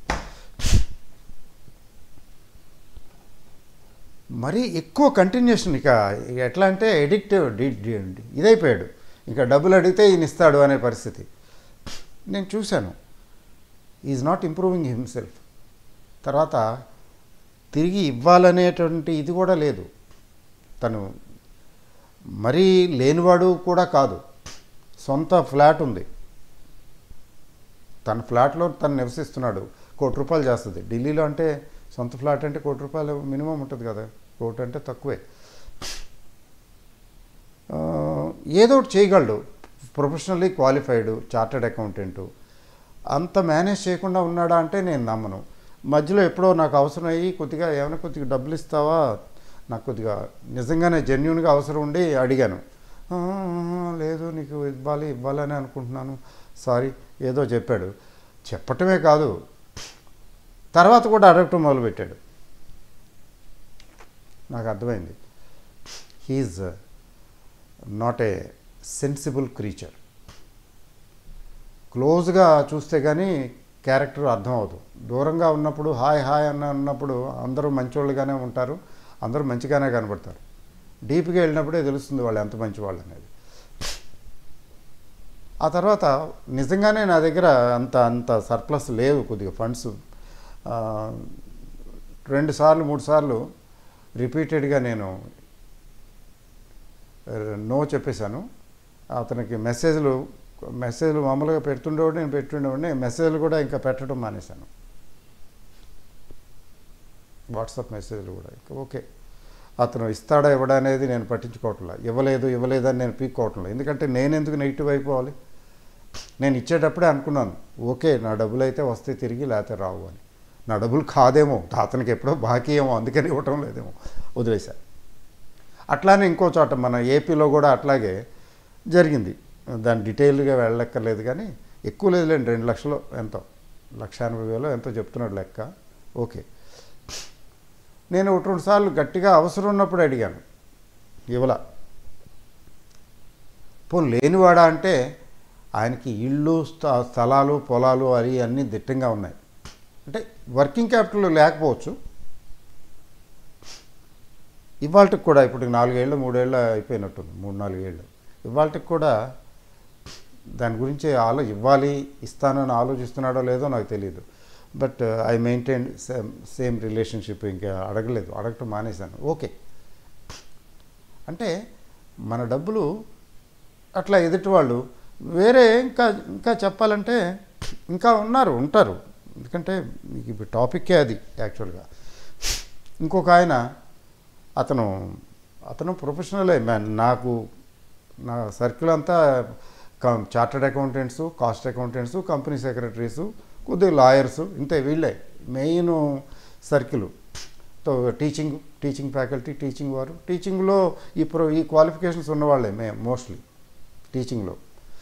Speaker 1: మరీ ఎక్కువ కంటిన్యూషన్ ఇక ఎట్లా అంటే ఎడిక్టివ్ ఇదైపోయాడు ఇంకా డబ్బులు అడిగితే ఈయన ఇస్తాడు అనే పరిస్థితి నేను చూశాను ఈజ్ నాట్ ఇంప్రూవింగ్ హిమ్సెల్ఫ్ తర్వాత తిరిగి ఇవ్వాలనేటువంటి ఇది కూడా లేదు తను మరీ లేనివాడు కూడా కాదు సొంత ఫ్లాట్ ఉంది తన ఫ్లాట్లో తను నివసిస్తున్నాడు కోటి రూపాయలు చేస్తుంది ఢిల్లీలో అంటే సొంత ఫ్లాట్ అంటే కోటి రూపాయలు మినిమం ఉంటుంది కదా కోటి అంటే తక్కువే ఆ, ఏదో ఒకటి చేయగలడు ప్రొఫెషనల్లీ క్వాలిఫైడ్ చార్టెడ్ అకౌంటెంట్ అంత మేనేజ్ చేయకుండా ఉన్నాడా అంటే నేను నమ్మను మధ్యలో ఎప్పుడో నాకు అవసరం అయ్యి కొద్దిగా ఏమైనా కొద్దిగా డబ్బులు ఇస్తావా నాకు కొద్దిగా నిజంగానే జెన్యున్గా అవసరం ఉండి అడిగాను "ఆ, లేదు నీకు ఇవ్వాలి ఇవ్వాలని అనుకుంటున్నాను సారీ ఏదో చెప్పాడు చెప్పటమే కాదు తర్వాత కూడా అడగటం మొదలుపెట్టాడు నాకు అర్థమైంది he is not a sensible creature క్లోజ్గా చూస్తే కానీ క్యారెక్టర్ అర్థం అవుతుంది దూరంగా ఉన్నప్పుడు హాయ్ హాయ్ అన్న ఉన్నప్పుడు అందరూ మంచోళ్ళుగానే ఉంటారు అందరూ మంచిగానే కనబడతారు డీప్గా వెళ్ళినప్పుడే తెలుస్తుంది వాళ్ళు ఎంత మంచి వాళ్ళు అనేది ఆ తర్వాత నిజంగానే నా దగ్గర అంత అంత సర్ప్లస్ లేవు కొద్దిగా ఫండ్స్ రెండు సార్లు మూడు సార్లు రిపీటెడ్గా నేను నో చెప్పేశాను అతనికి మెసేజ్లు మెసేజ్లు మామూలుగా పెడుతుండేవాడు నేను పెట్టుండేవాడిని మెసేజ్లు కూడా ఇంకా పెట్టడం మానేశాను వాట్సాప్ మెసేజ్లు కూడా ఇంకా ఓకే అతను ఇస్తాడా ఇవ్వడా అనేది నేను పట్టించుకోవట్లే ఇవ్వలేదు ఇవ్వలేదని నేను పీక్కోవట్లే ఎందుకంటే నేను ఎందుకు నెగిటివ్ అయిపోవాలి నేను ఇచ్చేటప్పుడే అనుకున్నాను ఓకే నా డబ్బులు అయితే వస్తే తిరిగి లేకపోతే రావు అని నా డబ్బులు కాదేమో అతనికి ఎప్పుడో బాకీ ఏమో అందుకని ఇవ్వటం లేదేమో వదిలేశా అట్లానే ఇంకో చోట మన ఏపీలో కూడా అట్లాగే జరిగింది దాని డీటెయిల్గా వెళ్ళక్కర్లేదు కానీ ఎక్కువ లేదులేండి రెండు లక్షలు ఎంతో లక్ష ఎనభై వేలు ఎంతో చెప్తున్నాడు లెక్క ఓకే నేను ఒకటి రెండు సార్లు గట్టిగా అవసరం ఉన్నప్పుడు అడిగాను ఇవ్వలా పోనీ లేనివాడా అంటే ఆయనకి ఇళ్ళు స్థ- స్థలాలు పొలాలు అవి అన్నీ దిట్టంగా ఉన్నాయి అంటే వర్కింగ్ క్యాపిటల్ లేకపోవచ్చు ఇవాళకి కూడా ఇప్పుడు నాలుగేళ్ళు మూడేళ్ళు అయిపోయినట్టుంది మూడు నాలుగేళ్ళు ఇవాళకి కూడా దాని గురించి ఆలో ఇవ్వాలి ఇస్తానని ఆలోచిస్తున్నాడో లేదో నాకు తెలియదు but I maintain same same relationship ఇంకా అడగలేదు అడగటం మానేశాను ఓకే అంటే మన డబ్బులు అట్లా ఎదుటి వాళ్ళు వేరే ఇంకా ఇంకా చెప్పాలంటే ఇంకా ఉన్నారు ఉంటారు ఎందుకంటే మీకు ఇప్పుడు టాపిక్కే అది యాక్చువల్గా ఇంకొక ఆయన అతను అతను ప్రొఫెషనలే మ్యాన్ నాకు నా సర్కిల్ అంతా chartered accountants cost accountants company secretaries కొద్దిగా లాయర్స్ ఇంతే వీళ్ళే మెయిన్ సర్కిల్ తో టీచింగ్ టీచింగ్ ఫ్యాకల్టీ టీచింగ్ వారు టీచింగ్లో ఈ ప్రో ఈ క్వాలిఫికేషన్స్ ఉన్నవాళ్ళే మే మోస్ట్లీ టీచింగ్లో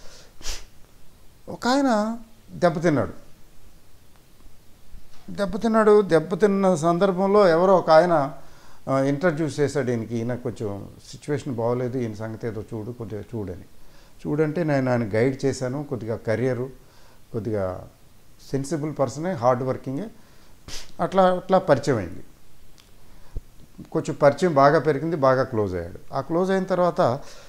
Speaker 1: ఒక ఆయన దెబ్బతిన్నాడు దెబ్బతిన్నాడు దెబ్బతిన్న సందర్భంలో ఎవరో ఒక ఆయన ఇంట్రడ్యూస్ చేశాడు ఈయనకి ఈయన కొంచెం సిచ్యువేషన్ బాగోలేదు ఈయన సంగతి ఏదో చూడు కొద్దిగా చూడని చూడంటే నేను ఆయన గైడ్ చేశాను కొద్దిగా కెరియరు కొద్దిగా సెన్సిబుల్ పర్సనే హార్డ్ వర్కింగే అట్లా అట్లా పరిచయం అయింది కొంచెం పరిచయం బాగా పెరిగింది బాగా క్లోజ్ అయ్యాడు ఆ క్లోజ్ అయిన తర్వాత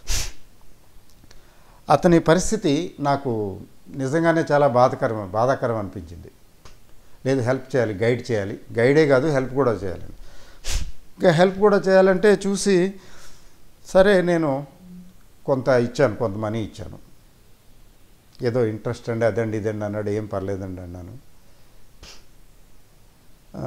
Speaker 1: అతని పరిస్థితి నాకు నిజంగానే చాలా బాధకరం బాధాకరం అనిపించింది లేదు హెల్ప్ చేయాలి గైడ్ చేయాలి గైడే కాదు హెల్ప్ కూడా చేయాలని ఇంకా హెల్ప్ కూడా చేయాలంటే చూసి సరే నేను కొంత ఇచ్చాను కొంత మనీ ఇచ్చాను ఏదో ఇంట్రెస్ట్ అండి అదండి ఇదండి అన్నాడు ఏం పర్లేదండి అన్నాను ఆ,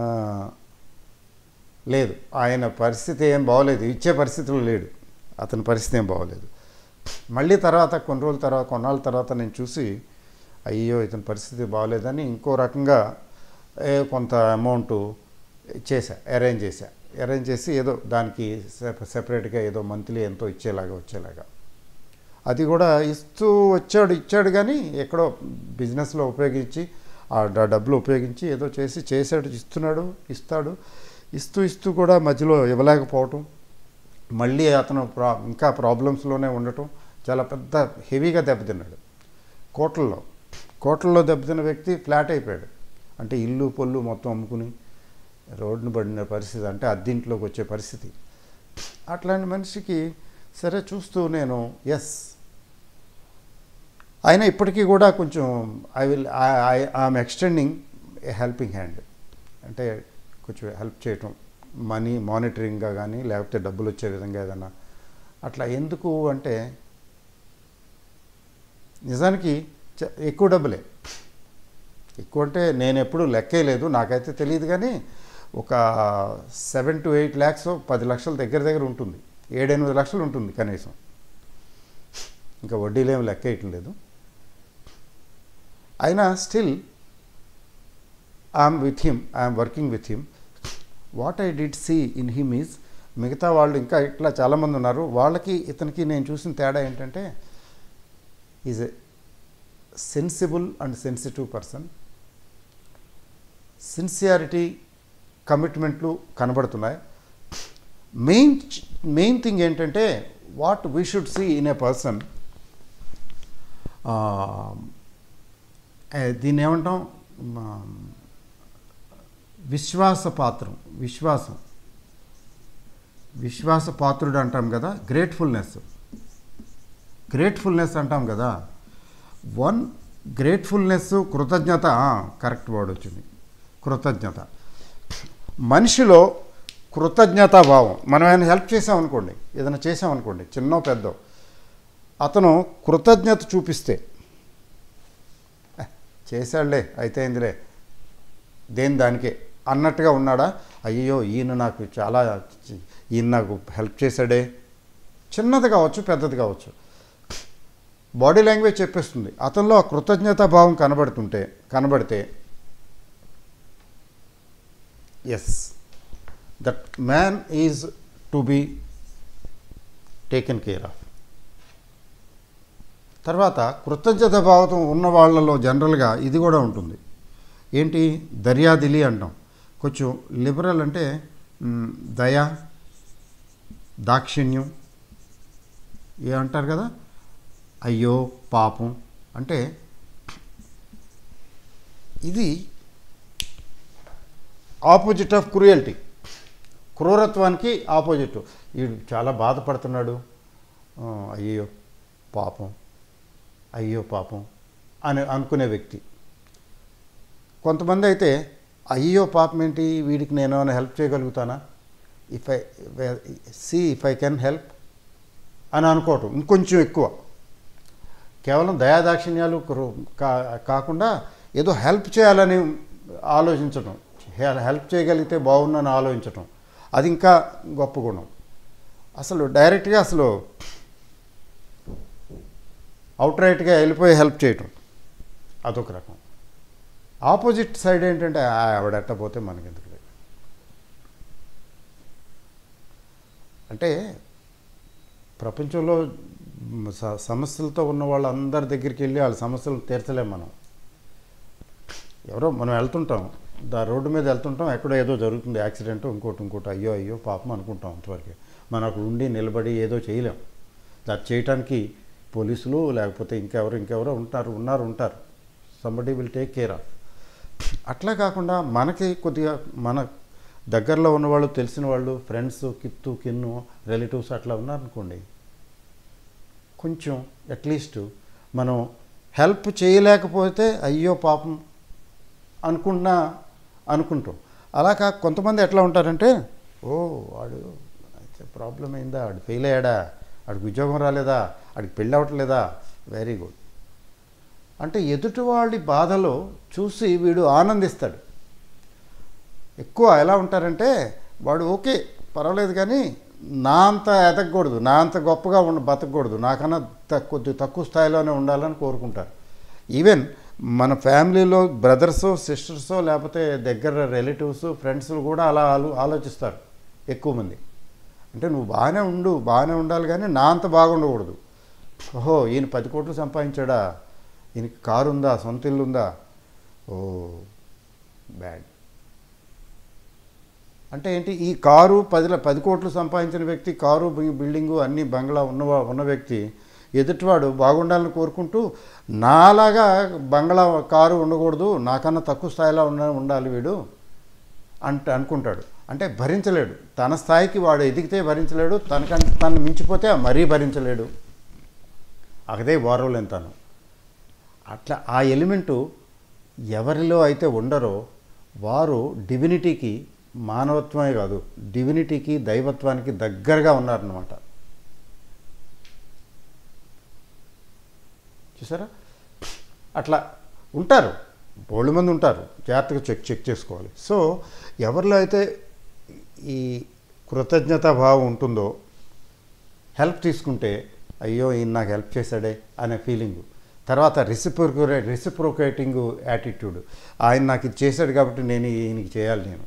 Speaker 1: లేదు ఆయన పరిస్థితి ఏం బాగోలేదు ఇచ్చే పరిస్థితిలో లేడు అతని పరిస్థితి ఏం బాగోలేదు మళ్ళీ తర్వాత కొన్ని రోజుల తర్వాత కొన్నాళ్ళ తర్వాత నేను చూసి అయ్యో ఇతని పరిస్థితి బాగోలేదని ఇంకో రకంగా ఏ కొంత అమౌంట్ చేశా అరేంజ్ చేశా అరేంజ్ చేసి ఏదో దానికి సెప- సెపరేట్గా ఏదో మంత్లీ ఎంతో ఇచ్చేలాగా వచ్చేలాగా అది కూడా ఇస్తూ వచ్చాడు ఇచ్చాడు కానీ ఎక్కడో బిజినెస్లో ఉపయోగించి ఆ డ- డబ్బులు ఉపయోగించి ఏదో చేసి చేశాడు ఇస్తున్నాడు ఇస్తాడు ఇస్తూ ఇస్తూ కూడా మధ్యలో ఇవ్వలేకపోవటం మళ్ళీ అతను ప్రా ఇంకా ప్రాబ్లమ్స్లోనే ఉండటం చాలా పెద్ద హెవీగా దెబ్బతిన్నాడు కోట్లలో కోట్లలో దెబ్బతిన్న వ్యక్తి ఫ్లాట్ అయిపోయాడు అంటే ఇల్లు పొల్లు మొత్తం అమ్ముకుని రోడ్డును పడిన పరిస్థితి అంటే అద్దింట్లోకి వచ్చే పరిస్థితి అట్లాంటి మనిషికి సరే చూస్తూ నేను ఎస్ అయినా ఇప్పటికీ కూడా కొంచెం I will I'm extending a helping hand అంటే కొంచెం హెల్ప్ చేయటం మనీ మానిటరింగ్గా కానీ లేకపోతే డబ్బులు వచ్చే విధంగా ఏదైనా అట్లా ఎందుకు అంటే నిజానికి చ- ఎక్కువ డబ్బులే ఎక్కువ అంటే నేను ఎప్పుడు లెక్కే లేదు నాకైతే తెలియదు కానీ ఒక సెవెన్ టు ఎయిట్ ల్యాక్స్ పది లక్షల దగ్గర దగ్గర ఉంటుంది ఏడెనిమిది లక్షలు ఉంటుంది కనీసం ఇంకా వడ్డీలు ఏమి లెక్క వేయటం లేదు అయినా still I'm with him I'm working with him what I did see in him is మిగతా వాళ్ళు ఇంకా ఇట్లా చాలామంది ఉన్నారు వాళ్ళకి ఇతనికి నేను చూసిన తేడా ఏంటంటే is a sensible and sensitive person sincerity కమిట్మెంట్లు కనబడుతున్నాయి మెయిన్ మెయిన్ థింగ్ ఏంటంటే what we should see in a person దీన్ని ఏమంటాం మా, విశ్వాసపాత్రం విశ్వాసం విశ్వాసపాత్రుడు అంటాం కదా గ్రేట్ఫుల్నెస్ గ్రేట్ఫుల్నెస్ అంటాం కదా వన్ గ్రేట్ఫుల్నెస్ కృతజ్ఞత కరెక్ట్ వర్డ్ వచ్చింది కృతజ్ఞత మనిషిలో కృతజ్ఞతా భావం మనం ఆయన హెల్ప్ చేసామనుకోండి ఏదైనా చేసామనుకోండి చిన్నో పెద్దో అతను కృతజ్ఞత చూపిస్తే "Eh, చేశాడులే అయితే అయిందిలే దేని దానికే అన్నట్టుగా ఉన్నాడా అయ్యో ఈయన నాకు చాలా ఈయన నాకు హెల్ప్ చేశాడే చిన్నది కావచ్చు పెద్దది కావచ్చు బాడీ లాంగ్వేజ్ చెప్పేస్తుంది అతనిలో ఆ కృతజ్ఞతా భావం కనబడుతుంటే కనబడితే yes that man is to be taken care of తర్వాత కృతజ్ఞత భావం ఉన్న వాళ్ళలో జనరల్గా ఇది కూడా ఉంటుంది ఏంటి దర్యాదిలి అంటాం కొంచెం లిబరల్ అంటే మ్, దయ దాక్షిణ్యం ఏ అంటారు కదా అయ్యో పాపం అంటే ఇది ఆపోజిట్ ఆఫ్ క్రూయల్టీ క్రూరత్వానికి ఆపోజిట్ వీడు చాలా బాధపడుతున్నాడు ఆ, అయ్యో పాపం అయ్యో పాపం అని అనుకునే వ్యక్తి కొంతమంది అయితే అయ్యో పాపం ఏంటి వీడికి నేను ఏమైనా హెల్ప్ చేయగలుగుతానా if I see if I can help అని అనుకోవటం ఇంకొంచెం ఎక్కువ కేవలం దయాదాక్షిణ్యాలు క్రూ- కా- కాకుండా ఏదో హెల్ప్ చేయాలని ఆలోచించటం హె- హెల్ప్ చేయగలిగితే బాగుందని ఆలోచించటం అది ఇంకా గొప్ప గుణం అసలు డైరెక్ట్గా అసలు అవుట్ రైట్గా వెళ్ళిపోయి హెల్ప్ చేయటం అదొక రకం ఆపోజిట్ సైడ్ ఏంటంటే "ఆ, ఆవిడెట్ట పోతే మనకెందుకు అంటే ప్రపంచంలో మ్, స- సమస్యలతో ఉన్న వాళ్ళందరి దగ్గరికి వెళ్ళి వాళ్ళ సమస్యలు తీర్చలేం మనం ఎవరో మనం వెళ్తుంటాం దా రోడ్డు మీద వెళ్తుంటాం ఎక్కడో ఏదో జరుగుతుంది యాక్సిడెంట్ ఇంకోటి ఇంకోటి అయ్యో అయ్యో పాపం అనుకుంటాం అంతవరకు మనం అక్కడ ఉండి నిలబడి ఏదో చేయలేం అది చేయటానికి పోలీసులు లేకపోతే ఇంకెవరు ఇంకెవరో ఉంటారు ఉన్నారు ఉంటారు somebody will take care of అట్లా కాకుండా మనకి కొద్దిగా మన దగ్గరలో ఉన్నవాళ్ళు తెలిసిన వాళ్ళు ఫ్రెండ్స్ కిత్తు కిన్ను రిలేటివ్స్ అట్లా ఉన్నారనుకోండి కొంచెం అట్లీస్ట్ మనం హెల్ప్ చేయలేకపోతే అయ్యో పాపం అనుకున్నా అనుకుంటాం అలా కాక కొంతమంది ఎట్లా ఉంటారంటే ఓ వాడు అయితే ప్రాబ్లం అయిందా వాడు ఫెయిల్ అయ్యాడా వాడికి ఉద్యోగం రాలేదా వాడికి పెళ్ళి అవ్వట్లేదా వెరీ గుడ్ అంటే ఎదుటివాడి బాధలో చూసి వీడు ఆనందిస్తాడు ఎక్కువ ఎలా ఉంటారంటే వాడు ఓకే పర్వాలేదు కానీ నా అంత ఎదగకూడదు నా అంత గొప్పగా ఉండ బతకూడదు నాకన్నా త- కొద్ది తక్కువ స్థాయిలోనే ఉండాలని కోరుకుంటారు ఈవెన్ మన ఫ్యామిలీలో బ్రదర్స్ సిస్టర్స్ లేకపోతే దగ్గర రిలేటివ్స్ ఫ్రెండ్స్ కూడా అలా ఆలో ఆలోచిస్తారు ఎక్కువ మంది అంటే నువ్వు బాగానే ఉండు బాగానే ఉండాలి కానీ నా అంత బాగుండకూడదు ఓహో ఈయన పది కోట్లు సంపాదించాడా ఈయనకి కారు ఉందా సొంత ఇల్లు ఉందా ఓ బ్యాడ్ అంటే ఏంటి ఈ కారు పది ల- పది కోట్లు సంపాదించిన వ్యక్తి కారు బి- బిల్డింగు అన్ని బంగ్లా ఉన్న ఉన్న వ్యక్తి ఎదుటివాడు బాగుండాలని కోరుకుంటూ నాలాగా బంగ్లా కారు ఉండకూడదు నాకన్నా తక్కువ స్థాయిలో ఉన్న ఉండాలి వీడు అంటే అనుకుంటాడు అంటే భరించలేడు తన స్థాయికి వాడు ఎదిగితే భరించలేడు తనకంటే తను మించిపోతే మరీ భరించలేడు అదే ఓర్వలేని తను అట్లా ఆ ఎలిమెంటు ఎవరిలో అయితే ఉండరో వారు డివినిటీకి మానవత్వమే కాదు డివినిటీకి దైవత్వానికి దగ్గరగా ఉన్నారన్నమాట చూసారా అట్లా ఉంటారు బోళ్ళు మంది ఉంటారు జాగ్రత్తగా చెక్ చెక్ చేసుకోవాలి సో ఎవరిలో అయితే ఈ కృతజ్ఞతా భావం ఉంటుందో హెల్ప్ తీసుకుంటే అయ్యో ఈయన నాకు హెల్ప్ చేశాడే అనే ఫీలింగ్ తర్వాత రెసిప్రోకే రెసిప్రోకేటింగ్ యాటిట్యూడ్ ఆయన నాకు ఇది చేశాడు కాబట్టి నేను ఈయనకి చేయాలి నేను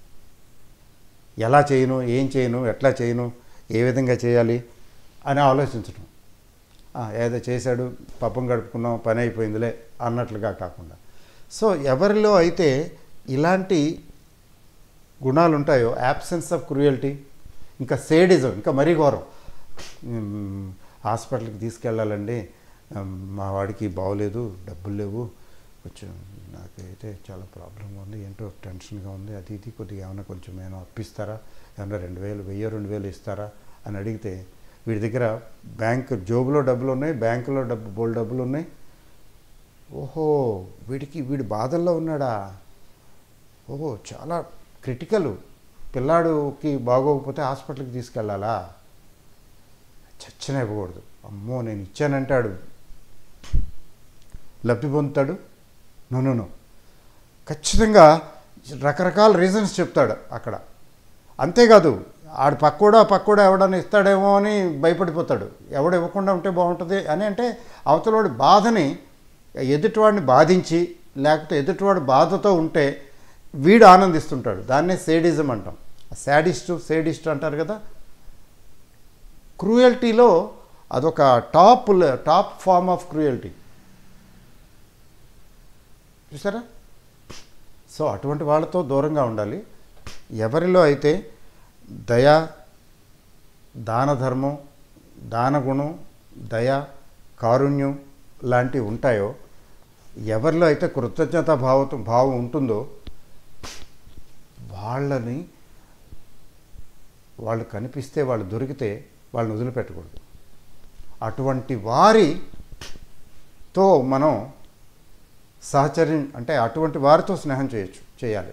Speaker 1: ఎలా చేయను ఏం చేయను ఎట్లా చేయను ఏ విధంగా చేయాలి అని ఆలోచించడం ఆ, ఏదో చేశాడు పప్పం గడుపుకున్నాం పని అయిపోయిందిలే అన్నట్లుగా కాకుండా సో ఎవరిలో అయితే ఇలాంటి గుణాలు ఉంటాయో యాబ్సెన్స్ ఆఫ్ క్రూయల్టీ ఇంకా సేడిజం ఇంకా మరీ ఘోరం ఉమ్, హాస్పిటల్కి తీసుకెళ్ళాలండి ఉమ్, మా వాడికి బాగోలేదు డబ్బులు లేవు కొంచెం నాకైతే చాలా ప్రాబ్లంగా ఉంది ఏంటో టెన్షన్గా ఉంది అది ఇది కొద్దిగా ఏమైనా కొంచెం ఏమైనా అప్పిస్తారా ఏమైనా రెండు వేలు వెయ్యి రెండు వేలు ఇస్తారా అని అడిగితే వీడి దగ్గర బ్యాంక్ జోబులో డబ్బులు ఉన్నాయి బ్యాంకులో డబ్బు బోల్ డబ్బులు ఉన్నాయి ఓహో వీడికి వీడి బాధల్లో ఉన్నాడా ఓహో చాలా క్రిటికల్ పిల్లాడుకి బాగోకపోతే హాస్పిటల్కి తీసుకెళ్ళాలా చచ్చిన ఇవ్వకూడదు అమ్మో నేను ఇచ్చానంటాడు లబ్ధి పొందుతాడు నో నో నో ఖచ్చితంగా రకరకాల రీజన్స్ చెప్తాడు అక్కడ అంతేకాదు ఆడు పక్కోడా పక్కోడా ఎవడన్నా ఇస్తాడేమో అని భయపడిపోతాడు ఎవడు ఇవ్వకుండా ఉంటే బాగుంటుంది అని అంటే అవతలవాడి బాధని ఎదుటివాడిని బాధించి లేకపోతే ఎదుటివాడి బాధతో ఉంటే వీడు ఆనందిస్తుంటాడు దాన్నే సేడిజం అంటాం శాడిస్ట్ సేడిస్ట్ అంటారు కదా క్రూయల్టీలో అదొక top top form of cruelty చూసారా సో అటువంటి వాళ్ళతో దూరంగా ఉండాలి ఎవరిలో అయితే దయ దాన ధర్మం దానగుణం దయ కారుణ్యం లాంటివి ఉంటాయో ఎవరిలో అయితే కృతజ్ఞత భావతం భావం ఉంటుందో వాళ్ళని వాళ్ళు కనిపిస్తే వాళ్ళు దొరికితే వాళ్ళని వదిలిపెట్టకూడదు అటువంటి వారితో మనం సహచర్యం అంటే అటువంటి వారితో స్నేహం చేయొచ్చు చేయాలి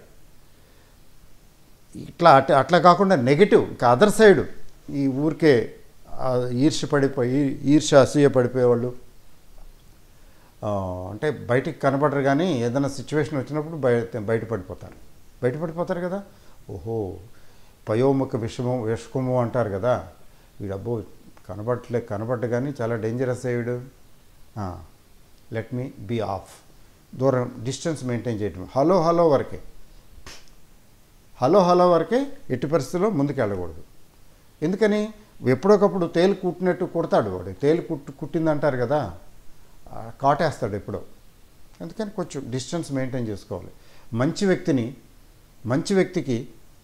Speaker 1: ఇట్లా అట్ అట్లా కాకుండా నెగిటివ్ ఇంకా అదర్ సైడ్ ఈ ఊరికే ఆ, ఈర్ష్య పడిపోయి ఈర్ష్య అసూయ పడిపోయేవాళ్ళు ఆ, అంటే బయటికి కనపడరు కానీ ఏదైనా సిచ్యువేషన్ వచ్చినప్పుడు బయట బయటపడిపోతారు బయటపడిపోతారు కదా ఓహో పయోముఖ విషము విషకము అంటారు కదా వీడు అబ్బో కనబడట్లే కనబడ్డ కానీ చాలా డేంజరస్ అయ్యాడు లెట్ మీ బీ ఆఫ్ దూరం డిస్టెన్స్ మెయింటైన్ చేయటం హలో హలో వరకే హలో హలో వరకే ఎట్టి పరిస్థితుల్లో ముందుకు వెళ్ళకూడదు ఎందుకని ఎప్పుడొకప్పుడు తేలు కుట్టినట్టు కుడతాడు వాడు తేలు కుట్టు కుట్టింది అంటారు కదా ఆ, కాటేస్తాడు ఎప్పుడో అందుకని కొంచెం డిస్టెన్స్ మెయింటైన్ చేసుకోవాలి మంచి వ్యక్తిని మంచి వ్యక్తికి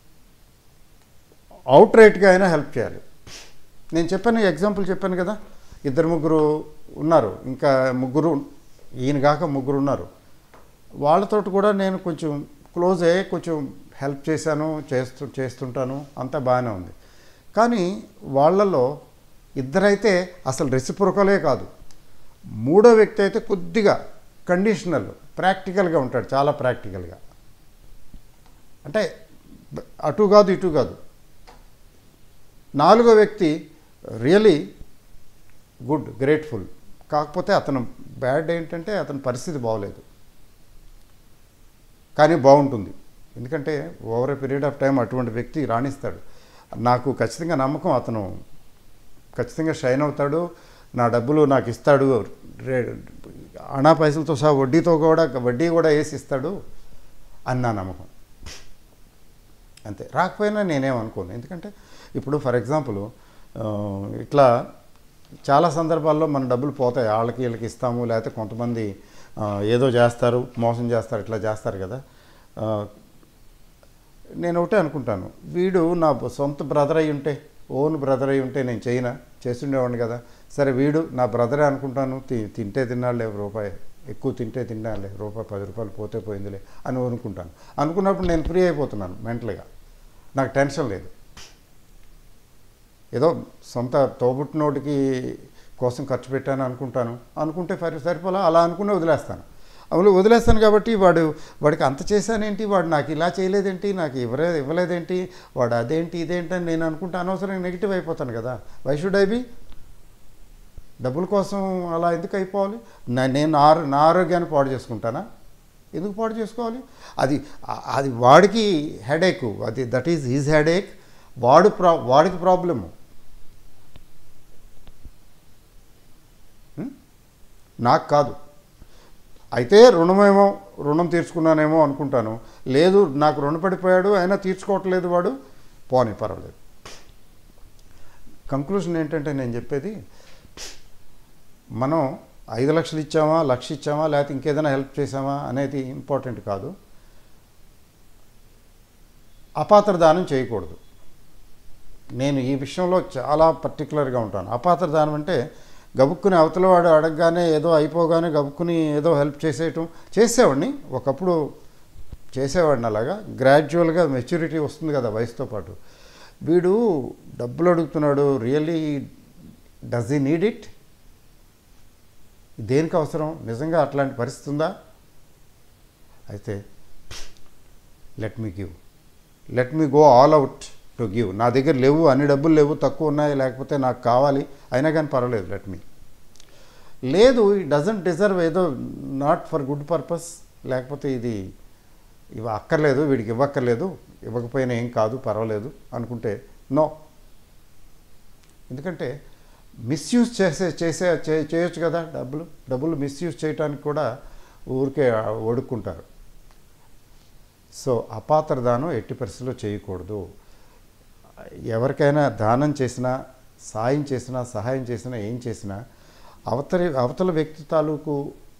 Speaker 1: అవుట్ రైట్గా అయినా హెల్ప్ చేయాలి నేను చెప్పాను ఎగ్జాంపుల్ చెప్పాను కదా ఇద్దరు ముగ్గురు ఉన్నారు ఇంకా ముగ్గురు ఈయన కాక ముగ్గురు ఉన్నారు వాళ్ళతోటి కూడా నేను కొంచెం క్లోజ్ అయ్యి కొంచెం హెల్ప్ చేశాను చేస్తూ చేస్తుంటాను అంతా బాగానే ఉంది కానీ వాళ్ళలో ఇద్దరైతే అసలు రెసిప్రొకలే కాదు మూడో వ్యక్తి అయితే కొద్దిగా కండిషనల్ ప్రాక్టికల్గా ఉంటాడు చాలా ప్రాక్టికల్గా అంటే అటు కాదు ఇటు కాదు నాలుగో వ్యక్తి రియలీ గుడ్ గ్రేట్ఫుల్ కాకపోతే అతను బ్యాడ్ ఏంటంటే అతని పరిస్థితి బాగోలేదు కానీ బాగుంటుంది ఎందుకంటే over a period of time అటువంటి వ్యక్తి రాణిస్తాడు నాకు ఖచ్చితంగా నమ్మకం అతను ఖచ్చితంగా షైన్ అవుతాడు నా డబ్బులు నాకు ఇస్తాడు రే అనా పైసలతో సహా వడ్డీతో కూడా వడ్డీ కూడా వేసి ఇస్తాడు అని నా నమ్మకం అంతే రాకపోయినా నేనేమనుకోను ఎందుకంటే ఇప్పుడు ఫర్ ఎగ్జాంపుల్ ఇట్లా చాలా సందర్భాల్లో మన డబ్బులు పోతాయి వాళ్ళకి వీళ్ళకి ఇస్తాము లేకపోతే కొంతమంది ఆ, ఏదో చేస్తారు మోసం చేస్తారు ఇట్లా చేస్తారు కదా ఆ, నేను ఒకటే అనుకుంటాను వీడు నా సొంత బ్రదర్ అయి ఉంటే ఓన్ బ్రదర్ అయి ఉంటే నేను చేయనా చేస్తుండేవాడిని కదా సరే వీడు నా బ్రదరే అనుకుంటాను తి- తింటే తిన్నాడులే రూపాయి ఎక్కువ తింటే తిన్నాడులే రూపాయి పది రూపాయలు పోతే పోయిందిలే అని అనుకుంటాను అనుకున్నప్పుడు నేను ఫ్రీ అయిపోతున్నాను మెంటల్గా నాకు టెన్షన్ లేదు ఏదో సొంత తోబుట్టినోడికి కోసం ఖర్చు పెట్టాను అనుకుంటాను అనుకుంటే సరి సరిపోలా అలా అనుకునే వదిలేస్తాను అవును వదిలేస్తాను కాబట్టి వాడు వాడికి అంత చేశానేంటి వాడు నాకు ఇలా చేయలేదేంటి నాకు ఇవ్వలే ఇవ్వలేదేంటి వాడు అదేంటి ఇదేంటి అని నేను అనుకుంటే అనవసరంగా నెగిటివ్ అయిపోతాను కదా వై షుడ్ ఐ బి డబ్బుల కోసం అలా ఎందుకు అయిపోవాలి నా నేను నా ఆరో- నా ఆరోగ్యాన్ని పాడు చేసుకుంటానా ఎందుకు పాడు చేసుకోవాలి అది ఆ- అది వాడికి హెడేక్ అది దట్ ఈజ్ హీజ్ హెడేక్ వాడు ప్రా వాడికి ప్రాబ్లము నాకు కాదు అయితే రుణమేమో రుణం తీర్చుకున్నానేమో అనుకుంటాను లేదు నాకు రుణపడిపోయాడు అయినా తీర్చుకోవట్లేదు వాడు పోనీ పర్వాలేదు కంక్లూజన్ ఏంటంటే నేను చెప్పేది మనం ఐదు లక్షలు ఇచ్చామా లక్ష ఇచ్చామా లేకపోతే ఇంకేదైనా హెల్ప్ చేసామా అనేది ఇంపార్టెంట్ కాదు అపాత్ర దానం చేయకూడదు నేను ఈ విషయంలో చాలా పర్టికులర్గా ఉంటాను అపాత్ర దానం అంటే గబుక్కుని అవతల వాడు అడగగానే ఏదో అయిపోగానే గబుక్కుని ఏదో హెల్ప్ చేసేయటం చేసేవాడిని ఒకప్పుడు చేసేవాడిని అలాగా గ్రాడ్యువల్గా మెచ్యూరిటీ వస్తుంది కదా వయసుతో పాటు వీడు డబ్బులు అడుగుతున్నాడు really does he need it దేనికి అవసరం నిజంగా అట్లాంటి పరిస్థితి ఉందా అయితే let me give let me go all out to give నా దగ్గర లేవు అన్ని డబ్బులు లేవు తక్కువ ఉన్నాయి లేకపోతే నాకు కావాలి అయినా కానీ పర్వాలేదు లెట్ మీ లేదు ఈ డజంట్ డిజర్వ్ ఏదో నాట్ ఫర్ గుడ్ పర్పస్ లేకపోతే ఇది ఇవి అక్కర్లేదు వీడికి ఇవ్వక్కర్లేదు ఇవ్వకపోయినా ఏం కాదు పర్వాలేదు అనుకుంటే నో ఎందుకంటే మిస్యూజ్ చేసే చేసే చే- చేయొచ్చు కదా డబ్బులు డబ్బులు మిస్యూజ్ చేయడానికి కూడా ఊరికే ఒడుక్కుంటారు సో అపాత్ర దానం ఎట్టి పరిస్థితుల్లో చేయకూడదు ఎవరికైనా దానం చేసినా సాయం చేసినా సహాయం చేసినా ఏం చేసినా అవతలి అవతల వ్యక్తి తాలూకు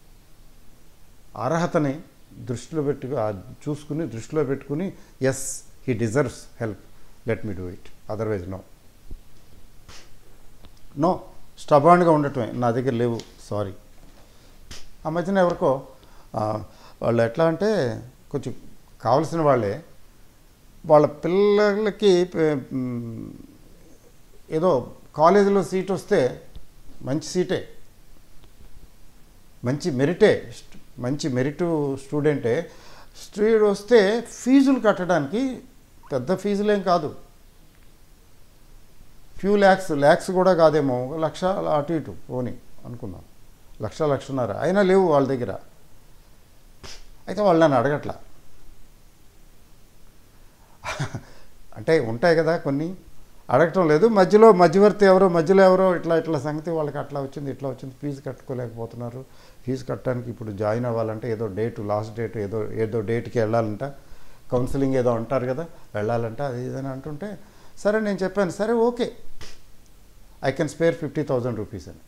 Speaker 1: అర్హతని దృష్టిలో పెట్టుకు ఆ చూసుకుని దృష్టిలో పెట్టుకుని yes he deserves help let me do it otherwise no no స్టబాండ్గా ఉండటమే నా దగ్గర లేవు సారీ ఆ మధ్యన ఎవరికో ఆ, వాళ్ళు ఎట్లా అంటే కొంచెం కావలసిన వాళ్ళే వాళ్ళ పిల్లలకి ప- మ్, ఏదో కాలేజీలో సీట్ వస్తే మంచి సీటే మంచి మెరిటే స్ట్- మంచి మెరిట్ స్టూడెంటే స్టూడెంట్ వస్తే ఫీజులు కట్టడానికి పెద్ద ఫీజులేం కాదు ఫ్యూ ల్యాక్స్ ల్యాక్స్ కూడా కాదేమో ఒక లక్ష అలా అటు ఇటు పోనీ అనుకుందాం లక్ష లక్షన్నర అయినా లేవు వాళ్ళ దగ్గర అయితే వాళ్ళు నన్ను అడగట్లా అంటే ఉంటాయి కదా కొన్ని అడగటం లేదు మధ్యలో మధ్యవర్తి ఎవరో మధ్యలో ఎవరో ఇట్లా ఇట్లా సంగతి వాళ్ళకి అట్లా వచ్చింది ఇట్లా వచ్చింది ఫీజు కట్టుకోలేకపోతున్నారు ఫీజు కట్టడానికి ఇప్పుడు జాయిన్ అవ్వాలంటే ఏదో డేట్ లాస్ట్ డేట్ ఏదో ఏదో డేట్కి వెళ్ళాలంట కౌన్సిలింగ్ ఏదో అంటారు కదా వెళ్ళాలంట అది ఇదని అంటుంటే సరే నేను చెప్పాను సరే okay I can spare fifty thousand rupees అని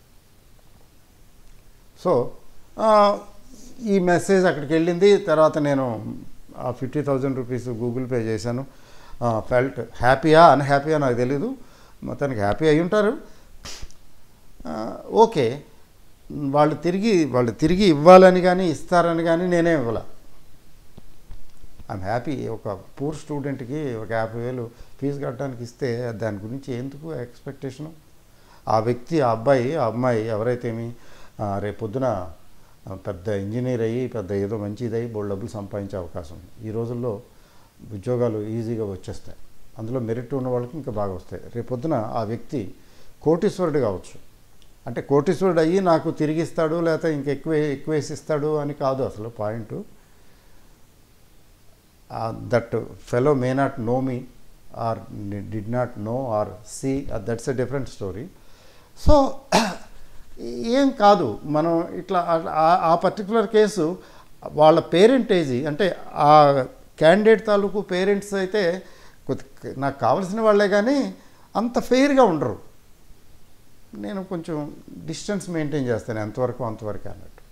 Speaker 1: సో ఆ, ఈ మెసేజ్ అక్కడికి వెళ్ళింది తర్వాత నేను ఆ fifty thousand rupees Google Pay చేశాను ఫెల్ట్ హ్యాపీయా అన్హ్యాపీయా నాకు తెలీదు మొత్తానికి హ్యాపీ అయి ఉంటారు ఆ, ఓకే వాళ్ళు తిరిగి వాళ్ళు తిరిగి ఇవ్వాలని కానీ ఇస్తారని కానీ నేనే ఇవ్వాల ఐఎమ్ హ్యాపీ ఒక పూర్ స్టూడెంట్కి ఒక యాభై వేలు ఫీజు కట్టడానికి ఇస్తే దాని గురించి ఎందుకు ఎక్స్పెక్టేషను ఆ వ్యక్తి ఆ అబ్బాయి ఆ అమ్మాయి ఎవరైతేమి ఆ, రేపొద్దున ఆ, పెద్ద ఇంజనీర్ అయ్యి పెద్ద ఏదో మంచిది అయ్యి బోల్డ్ డబ్బులు సంపాదించే అవకాశం ఉంది ఈ రోజుల్లో ఉద్యోగాలు ఈజీగా వచ్చేస్తాయి అందులో మెరిట్ ఉన్న వాళ్ళకి ఇంకా బాగా వస్తాయి రేపొద్దున ఆ వ్యక్తి కోటీశ్వరుడు కావచ్చు అంటే కోటీశ్వరుడు అయ్యి నాకు తిరిగి ఇస్తాడు లేకపోతే ఇంకెక్కువ ఎక్కువేసి ఇస్తాడు అని కాదు అసలు point that fellow may not know me or did not know or see that's a different story so ఏం కాదు మనం ఇట్లా ఆ- ఆ- ఆ పర్టికులర్ కేసు వాళ్ళ పేరెంటేజీ అంటే ఆ క్యాండిడేట్ తాలూకు పేరెంట్స్ అయితే కొద్ది- నాకు కావాల్సిన వాళ్ళే కానీ అంత ఫెయిర్గా ఉండరు నేను కొంచెం డిస్టెన్స్ మెయింటైన్ చేస్తాను ఎంతవరకు అంతవరకు అన్నట్టు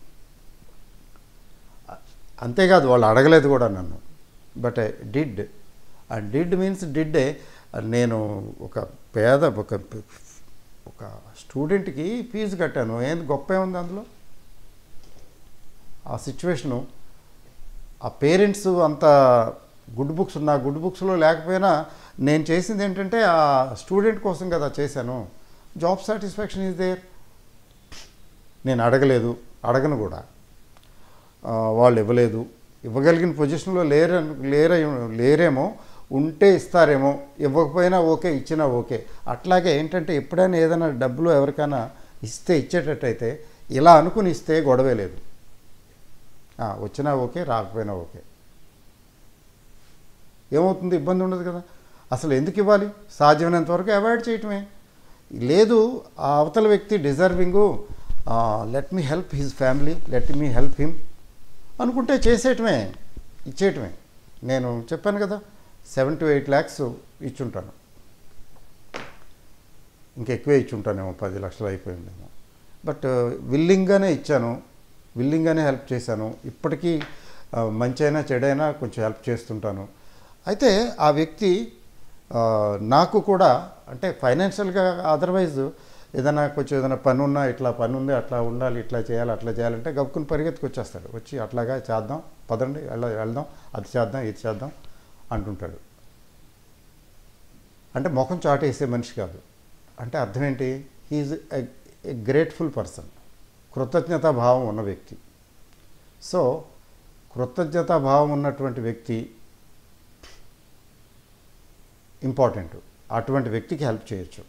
Speaker 1: అంతేకాదు వాళ్ళు అడగలేదు కూడా నన్ను but I did ah did means డిడ్డే నేను ఒక పేద ఒక ఒక స్టూడెంట్కి ఫీజు కట్టాను ఏంది గొప్ప ఏముంది అందులో ఆ సిచ్యువేషను ఆ పేరెంట్స్ అంత గుడ్ బుక్స్ నా గుడ్ బుక్స్లో లేకపోయినా నేను చేసింది ఏంటంటే ఆ స్టూడెంట్ కోసం కదా చేశాను జాబ్ సాటిస్ఫాక్షన్ ఈజ్ దేర్ నేను అడగలేదు అడగను కూడా ఆ, వాళ్ళు ఇవ్వలేదు ఇవ్వగలిగిన పొజిషన్లో లేర లేర లేరేమో ఉంటే ఇస్తారేమో ఇవ్వకపోయినా ఓకే ఇచ్చినా ఓకే అట్లాగే ఏంటంటే ఎప్పుడైనా ఏదైనా డబ్బులు ఎవరికైనా ఇస్తే ఇచ్చేటట్టయితే ఇలా అనుకుని ఇస్తే గొడవే లేదు ఆ, వచ్చినా ఓకే రాకపోయినా ఓకే ఏమవుతుంది ఇబ్బంది ఉండదు కదా అసలు ఎందుకు ఇవ్వాలి సాధ్యమైనంత వరకు అవాయిడ్ చేయటమే లేదు ఆ అవతల వ్యక్తి deserving let me help his family let me help him అనుకుంటే చేసేయటమే ఇచ్చేయటమే నేను చెప్పాను కదా సెవెన్ టు ఎయిట్ ల్యాక్స్ ఇచ్చుంటాను ఇంకా ఎక్కువే ఇచ్చుంటానేమో పది లక్షలు అయిపోయిందేమో బట్ విల్లింగ్గానే ఇచ్చాను విల్లింగ్గానే హెల్ప్ చేశాను ఇప్పటికీ ఆ, మంచైనా చెడైనా కొంచెం హెల్ప్ చేస్తుంటాను అయితే ఆ వ్యక్తి ఆ, నాకు కూడా అంటే ఫైనాన్షియల్గా అదర్వైజ్ ఏదైనా కొంచెం ఏదైనా పని ఉన్నా ఇట్లా పని ఉంది అట్లా ఉండాలి ఇట్లా చేయాలి అట్లా చేయాలంటే గబుక్కుని పరిగెత్తుకు వచ్చేస్తాడు వచ్చి అట్లాగా చేద్దాం పదండి వెళ్ళ వెళ్దాం అది చేద్దాం ఇది చేద్దాం అంటుంటాడు అంటే ముఖం చాటేసే మనిషి కాదు అంటే అర్థం ఏంటి హీఈ్ ఎ గ్రేట్ఫుల్ పర్సన్ కృతజ్ఞతా భావం ఉన్న వ్యక్తి సో కృతజ్ఞతా భావం ఉన్నటువంటి వ్యక్తి ఇంపార్టెంట్ అటువంటి వ్యక్తికి హెల్ప్ చేయొచ్చు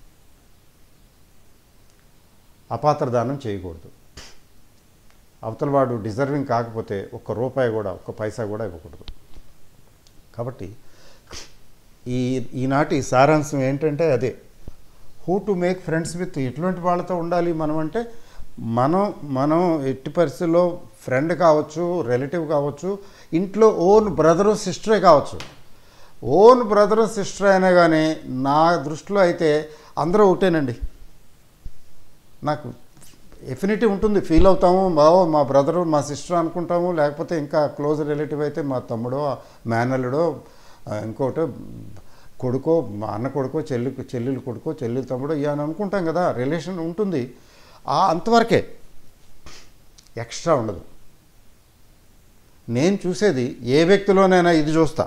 Speaker 1: అపాత్రదానం చేయకూడదు అవతల వాడు డిజర్వింగ్ కాకపోతే ఒక్క రూపాయి కూడా ఒక్క పైసా కూడా ఇవ్వకూడదు కాబట్టి ఈ ఈనాటి సారాంశం ఏంటంటే అదే who to make friends with ఎటువంటి వాళ్ళతో ఉండాలి మనం అంటే మనం మనం ఎట్టి పరిస్థితుల్లో ఫ్రెండ్ కావచ్చు రిలేటివ్ కావచ్చు ఇంట్లో ఓన్ బ్రదరు సిస్టరే కావచ్చు ఓన్ బ్రదరు సిస్టర్ అయినా కానీ నా దృష్టిలో అయితే అందరూ ఒకటేనండి నాకు ఎఫినిటీ ఉంటుంది ఫీల్ అవుతాము బావో మా బ్రదరు మా సిస్టర్ అనుకుంటాము లేకపోతే ఇంకా క్లోజ్ రిలేటివ్ అయితే మా తమ్ముడో మేనల్లుడో ఆ, ఇంకోటో కొడుకో మా అన్న కొడుకో చెల్లి చెల్లెలు కొడుకో చెల్లెలు తమ్ముడో ఇవి అని అనుకుంటాం కదా రిలేషన్ ఉంటుంది ఆ అంతవరకే ఎక్స్ట్రా ఉండదు నేను చూసేది ఏ వ్యక్తిలోనైనా ఇది చూస్తా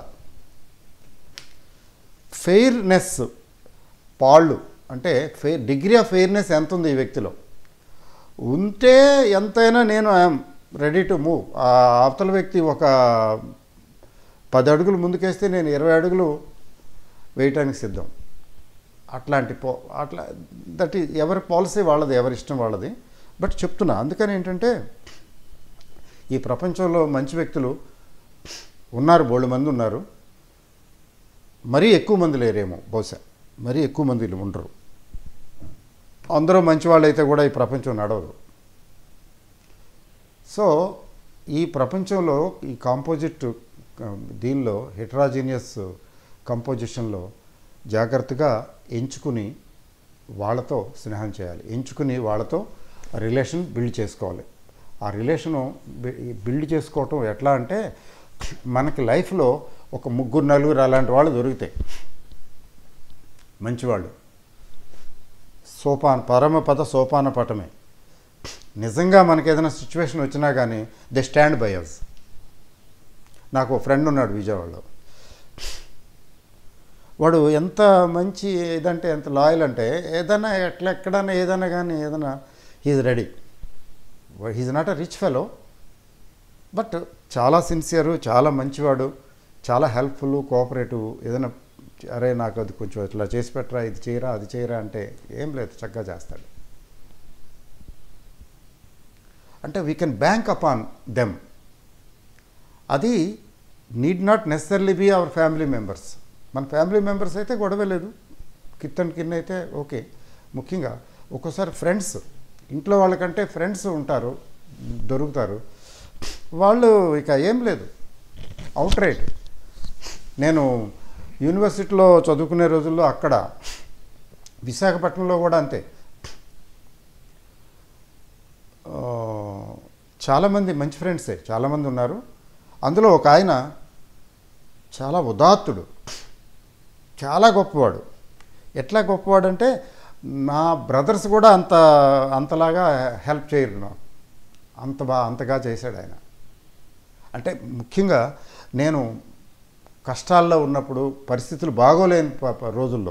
Speaker 1: ఫెయిర్నెస్ పాళ్ళు అంటే ఫెయిర్ డిగ్రీ ఆఫ్ ఫెయిర్నెస్ ఎంత ఉంది ఈ వ్యక్తిలో ఉంటే ఎంతైనా నేను ఐఎమ్ రెడీ టు మూవ్ ఆ అవతల వ్యక్తి ఒక పది అడుగులు ముందుకేస్తే నేను ఇరవై అడుగులు వేయటానికి సిద్ధం అట్లాంటి పో అట్లా దట్ ఈ ఎవరి పాలసీ వాళ్ళది ఎవరి ఇష్టం వాళ్ళది బట్ చెప్తున్నా అందుకని ఏంటంటే ఈ ప్రపంచంలో మంచి వ్యక్తులు ఉన్నారు బోళ్ళు మంది ఉన్నారు మరీ ఎక్కువ మంది లేరేమో బహుశా మరీ ఎక్కువ మంది ఉండరు అందరూ మంచి వాళ్ళు అయితే కూడా ఈ ప్రపంచం నడవదు సో ఈ ప్రపంచంలో ఈ కాంపోజిట్ ఆ, దీనిలో హెటరాజీనియస్ కంపోజిషన్లో జాగ్రత్తగా ఎంచుకుని వాళ్ళతో స్నేహం చేయాలి ఎంచుకుని వాళ్ళతో రిలేషన్ బిల్డ్ చేసుకోవాలి ఆ రిలేషను బిల్డ్ చేసుకోవటం ఎట్లా అంటే మనకి లైఫ్లో ఒక ముగ్గురు నలుగురు అలాంటి వాళ్ళు దొరుకుతాయి మంచివాళ్ళు సోపాన పరమపద సోపాన పటమే నిజంగా మనకి ఏదైనా సిచ్యువేషన్ వచ్చినా కానీ దే స్టాండ్ బై అస్ నాకు ఒక ఫ్రెండ్ ఉన్నాడు విజయవాడలో వాడు ఎంత మంచి ఏదంటే ఎంత లాయల్ అంటే ఏదైనా ఎట్లా ఎక్కడైనా ఏదైనా కానీ ఏదైనా he's ready he's not a rich fellow but చాలా సిన్సియరు చాలా మంచివాడు చాలా హెల్ప్ఫుల్ కోఆపరేటివ్ ఏదైనా అరే నాకు అది కొంచెం ఇట్లా చేసి పెట్టరా ఇది చేయరా అది చేయరా అంటే ఏం లేదు చక్కగా చేస్తాడు అంటే we can bank upon them అది need not necessarily be our family members మన ఫ్యామిలీ మెంబర్స్ అయితే గొడవ లేదు కిత్తన్ కింద అయితే ఓకే ముఖ్యంగా ఒక్కోసారి ఫ్రెండ్స్ ఇంట్లో వాళ్ళకంటే ఫ్రెండ్స్ ఉంటారు దొరుకుతారు వాళ్ళు ఇక ఏం లేదు అవుట్ రైట్ నేను యూనివర్సిటీలో చదువుకునే రోజుల్లో అక్కడ విశాఖపట్నంలో కూడా అంతే ఆ, చాలామంది మంచి ఫ్రెండ్సే చాలామంది ఉన్నారు అందులో ఒక ఆయన చాలా ఉదాత్తుడు చాలా గొప్పవాడు ఎట్లా గొప్పవాడు అంటే నా బ్రదర్స్ కూడా అంత అంతలాగా హెల్ప్ చేయరు నాకు అంత బా అంతగా చేశాడు ఆయన అంటే ముఖ్యంగా నేను కష్టాల్లో ఉన్నప్పుడు పరిస్థితులు బాగోలేని ప- ప- రోజుల్లో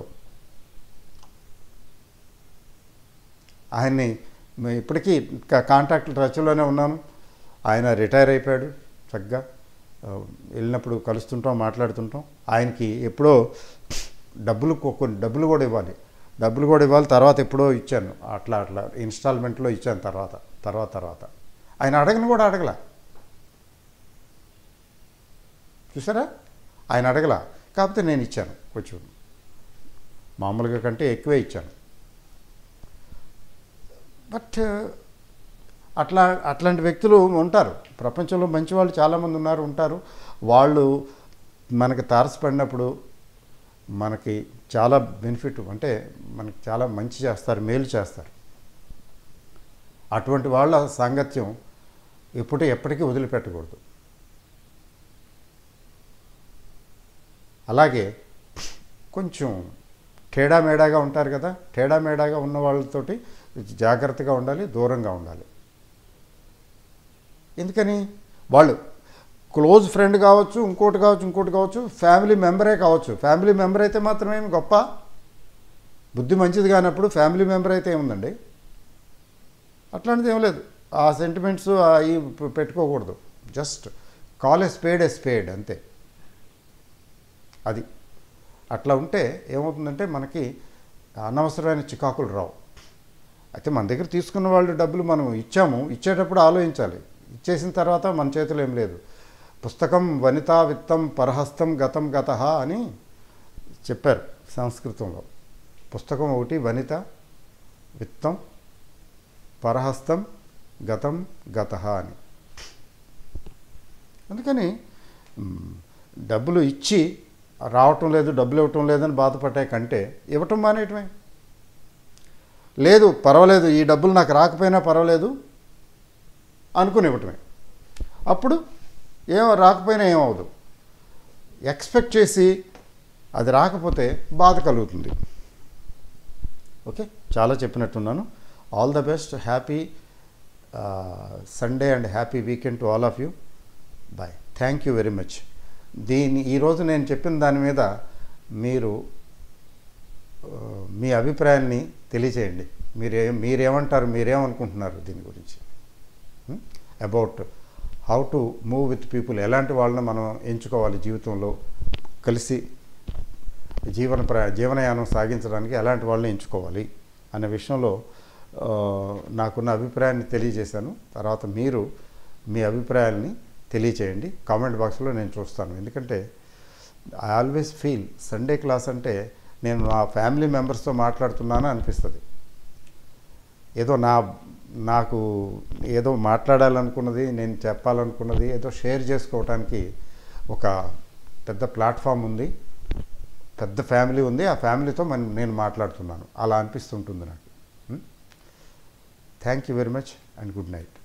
Speaker 1: ఆయన్ని మే- ఇప్పటికీ కా- కాంటాక్ట్ టచ్లోనే ఉన్నాను ఆయన రిటైర్ అయిపోయాడు చక్కగా ఆ, వెళ్ళినప్పుడు కలుస్తుంటాం మాట్లాడుతుంటాం ఆయనకి ఎప్పుడో డబ్బులు కొ- కొన్ని డబ్బులు కూడా ఇవ్వాలి డబ్బులు కూడా ఇవ్వాలి తర్వాత ఎప్పుడో ఇచ్చాను అట్లా అట్లా ఇన్స్టాల్మెంట్లో ఇచ్చాను తర్వాత తర్వాత తర్వాత ఆయన అడగను కూడా అడగల చూసారా ఆయన అడగల కాకపోతే నేను ఇచ్చాను కొంచెం మామూలుగా కంటే ఎక్కువే ఇచ్చాను బట్ అట్లా అట్లాంటి వ్యక్తులు ఉంటారు ప్రపంచంలో మంచి వాళ్ళు చాలామంది ఉన్నారు ఉంటారు వాళ్ళు మనకి తారసపడినప్పుడు మనకి చాలా బెనిఫిట్ అంటే మనకి చాలా మంచి చేస్తారు మేలు చేస్తారు అటువంటి వాళ్ళ సాంగత్యం ఎప్పుడు ఎప్పటికీ వదిలిపెట్టకూడదు అలాగే కొంచెం టేడా మేడాగా ఉంటారు కదా టేడా మేడాగా ఉన్న వాళ్ళతోటి జాగ్రత్తగా ఉండాలి దూరంగా ఉండాలి ఎందుకని వాళ్ళు క్లోజ్ ఫ్రెండ్ కావచ్చు ఇంకోటి కావచ్చు ఇంకోటి కావచ్చు ఫ్యామిలీ మెంబరే కావచ్చు ఫ్యామిలీ మెంబర్ అయితే మాత్రమేమి గొప్ప బుద్ధి మంచిది కానప్పుడు ఫ్యామిలీ మెంబర్ అయితే ఏముందండి అట్లాంటిది ఏం లేదు ఆ సెంటిమెంట్స్ అవి పెట్టుకోకూడదు just call a spade a spade అంతే అది అట్లా ఉంటే ఏమవుతుందంటే మనకి అనవసరమైన చికాకులు రావు అయితే మన దగ్గర తీసుకున్న వాళ్ళు డబ్బులు మనం ఇచ్చాము ఇచ్చేటప్పుడు ఆలోచించాలి ఇచ్చేసిన తర్వాత మన చేతిలో ఏం లేదు పుస్తకం వనితా విత్తం పరహస్తం గతం గత అని చెప్పారు సంస్కృతంలో పుస్తకం ఒకటి వనిత విత్తం పరహస్తం గతం గత అని అందుకని మ్, డబ్బులు ఇచ్చి రావటం లేదు డబ్బులు ఇవ్వటం లేదని బాధపడే కంటే ఇవ్వటం మానేయటమే లేదు పర్వాలేదు ఈ డబ్బులు నాకు రాకపోయినా పర్వాలేదు అనుకుని ఇవ్వటమే అప్పుడు ఏం రాకపోయినా ఏమవదు ఎక్స్పెక్ట్ చేసి అది రాకపోతే బాధ కలుగుతుంది ఓకే చాలా చెప్పినట్టున్నాను all the best happy Sunday and happy weekend to all of you bye thank you very much దీని ఈరోజు నేను చెప్పిన దాని మీద మీరు ఆ, మీ అభిప్రాయాన్ని తెలియచేయండి మీరే మీరేమంటారు మీరేమనుకుంటున్నారు దీని గురించి about how to move with people ఎలాంటి వాళ్ళని మనం ఎంచుకోవాలి జీవితంలో కలిసి జీవన ప్ర జీవనయానం సాగించడానికి ఎలాంటి వాళ్ళని ఎంచుకోవాలి అనే విషయంలో ఆ, నాకున్న అభిప్రాయాన్ని తెలియజేశాను తర్వాత మీరు మీ అభిప్రాయాల్ని తెలియచేయండి కామెంట్ బాక్స్లో నేను చూస్తాను ఎందుకంటే I always feel Sunday class అంటే నేను నా ఫ్యామిలీ మెంబర్స్తో మాట్లాడుతున్నాను అనిపిస్తుంది ఏదో నా నాకు ఏదో మాట్లాడాలనుకున్నది నేను చెప్పాలనుకున్నది ఏదో షేర్ చేసుకోవడానికి ఒక పెద్ద ప్లాట్ఫామ్ ఉంది పెద్ద ఫ్యామిలీ ఉంది ఆ ఫ్యామిలీతో మన నేను మాట్లాడుతున్నాను అలా అనిపిస్తుంటుంది నాకు thank you very much and good night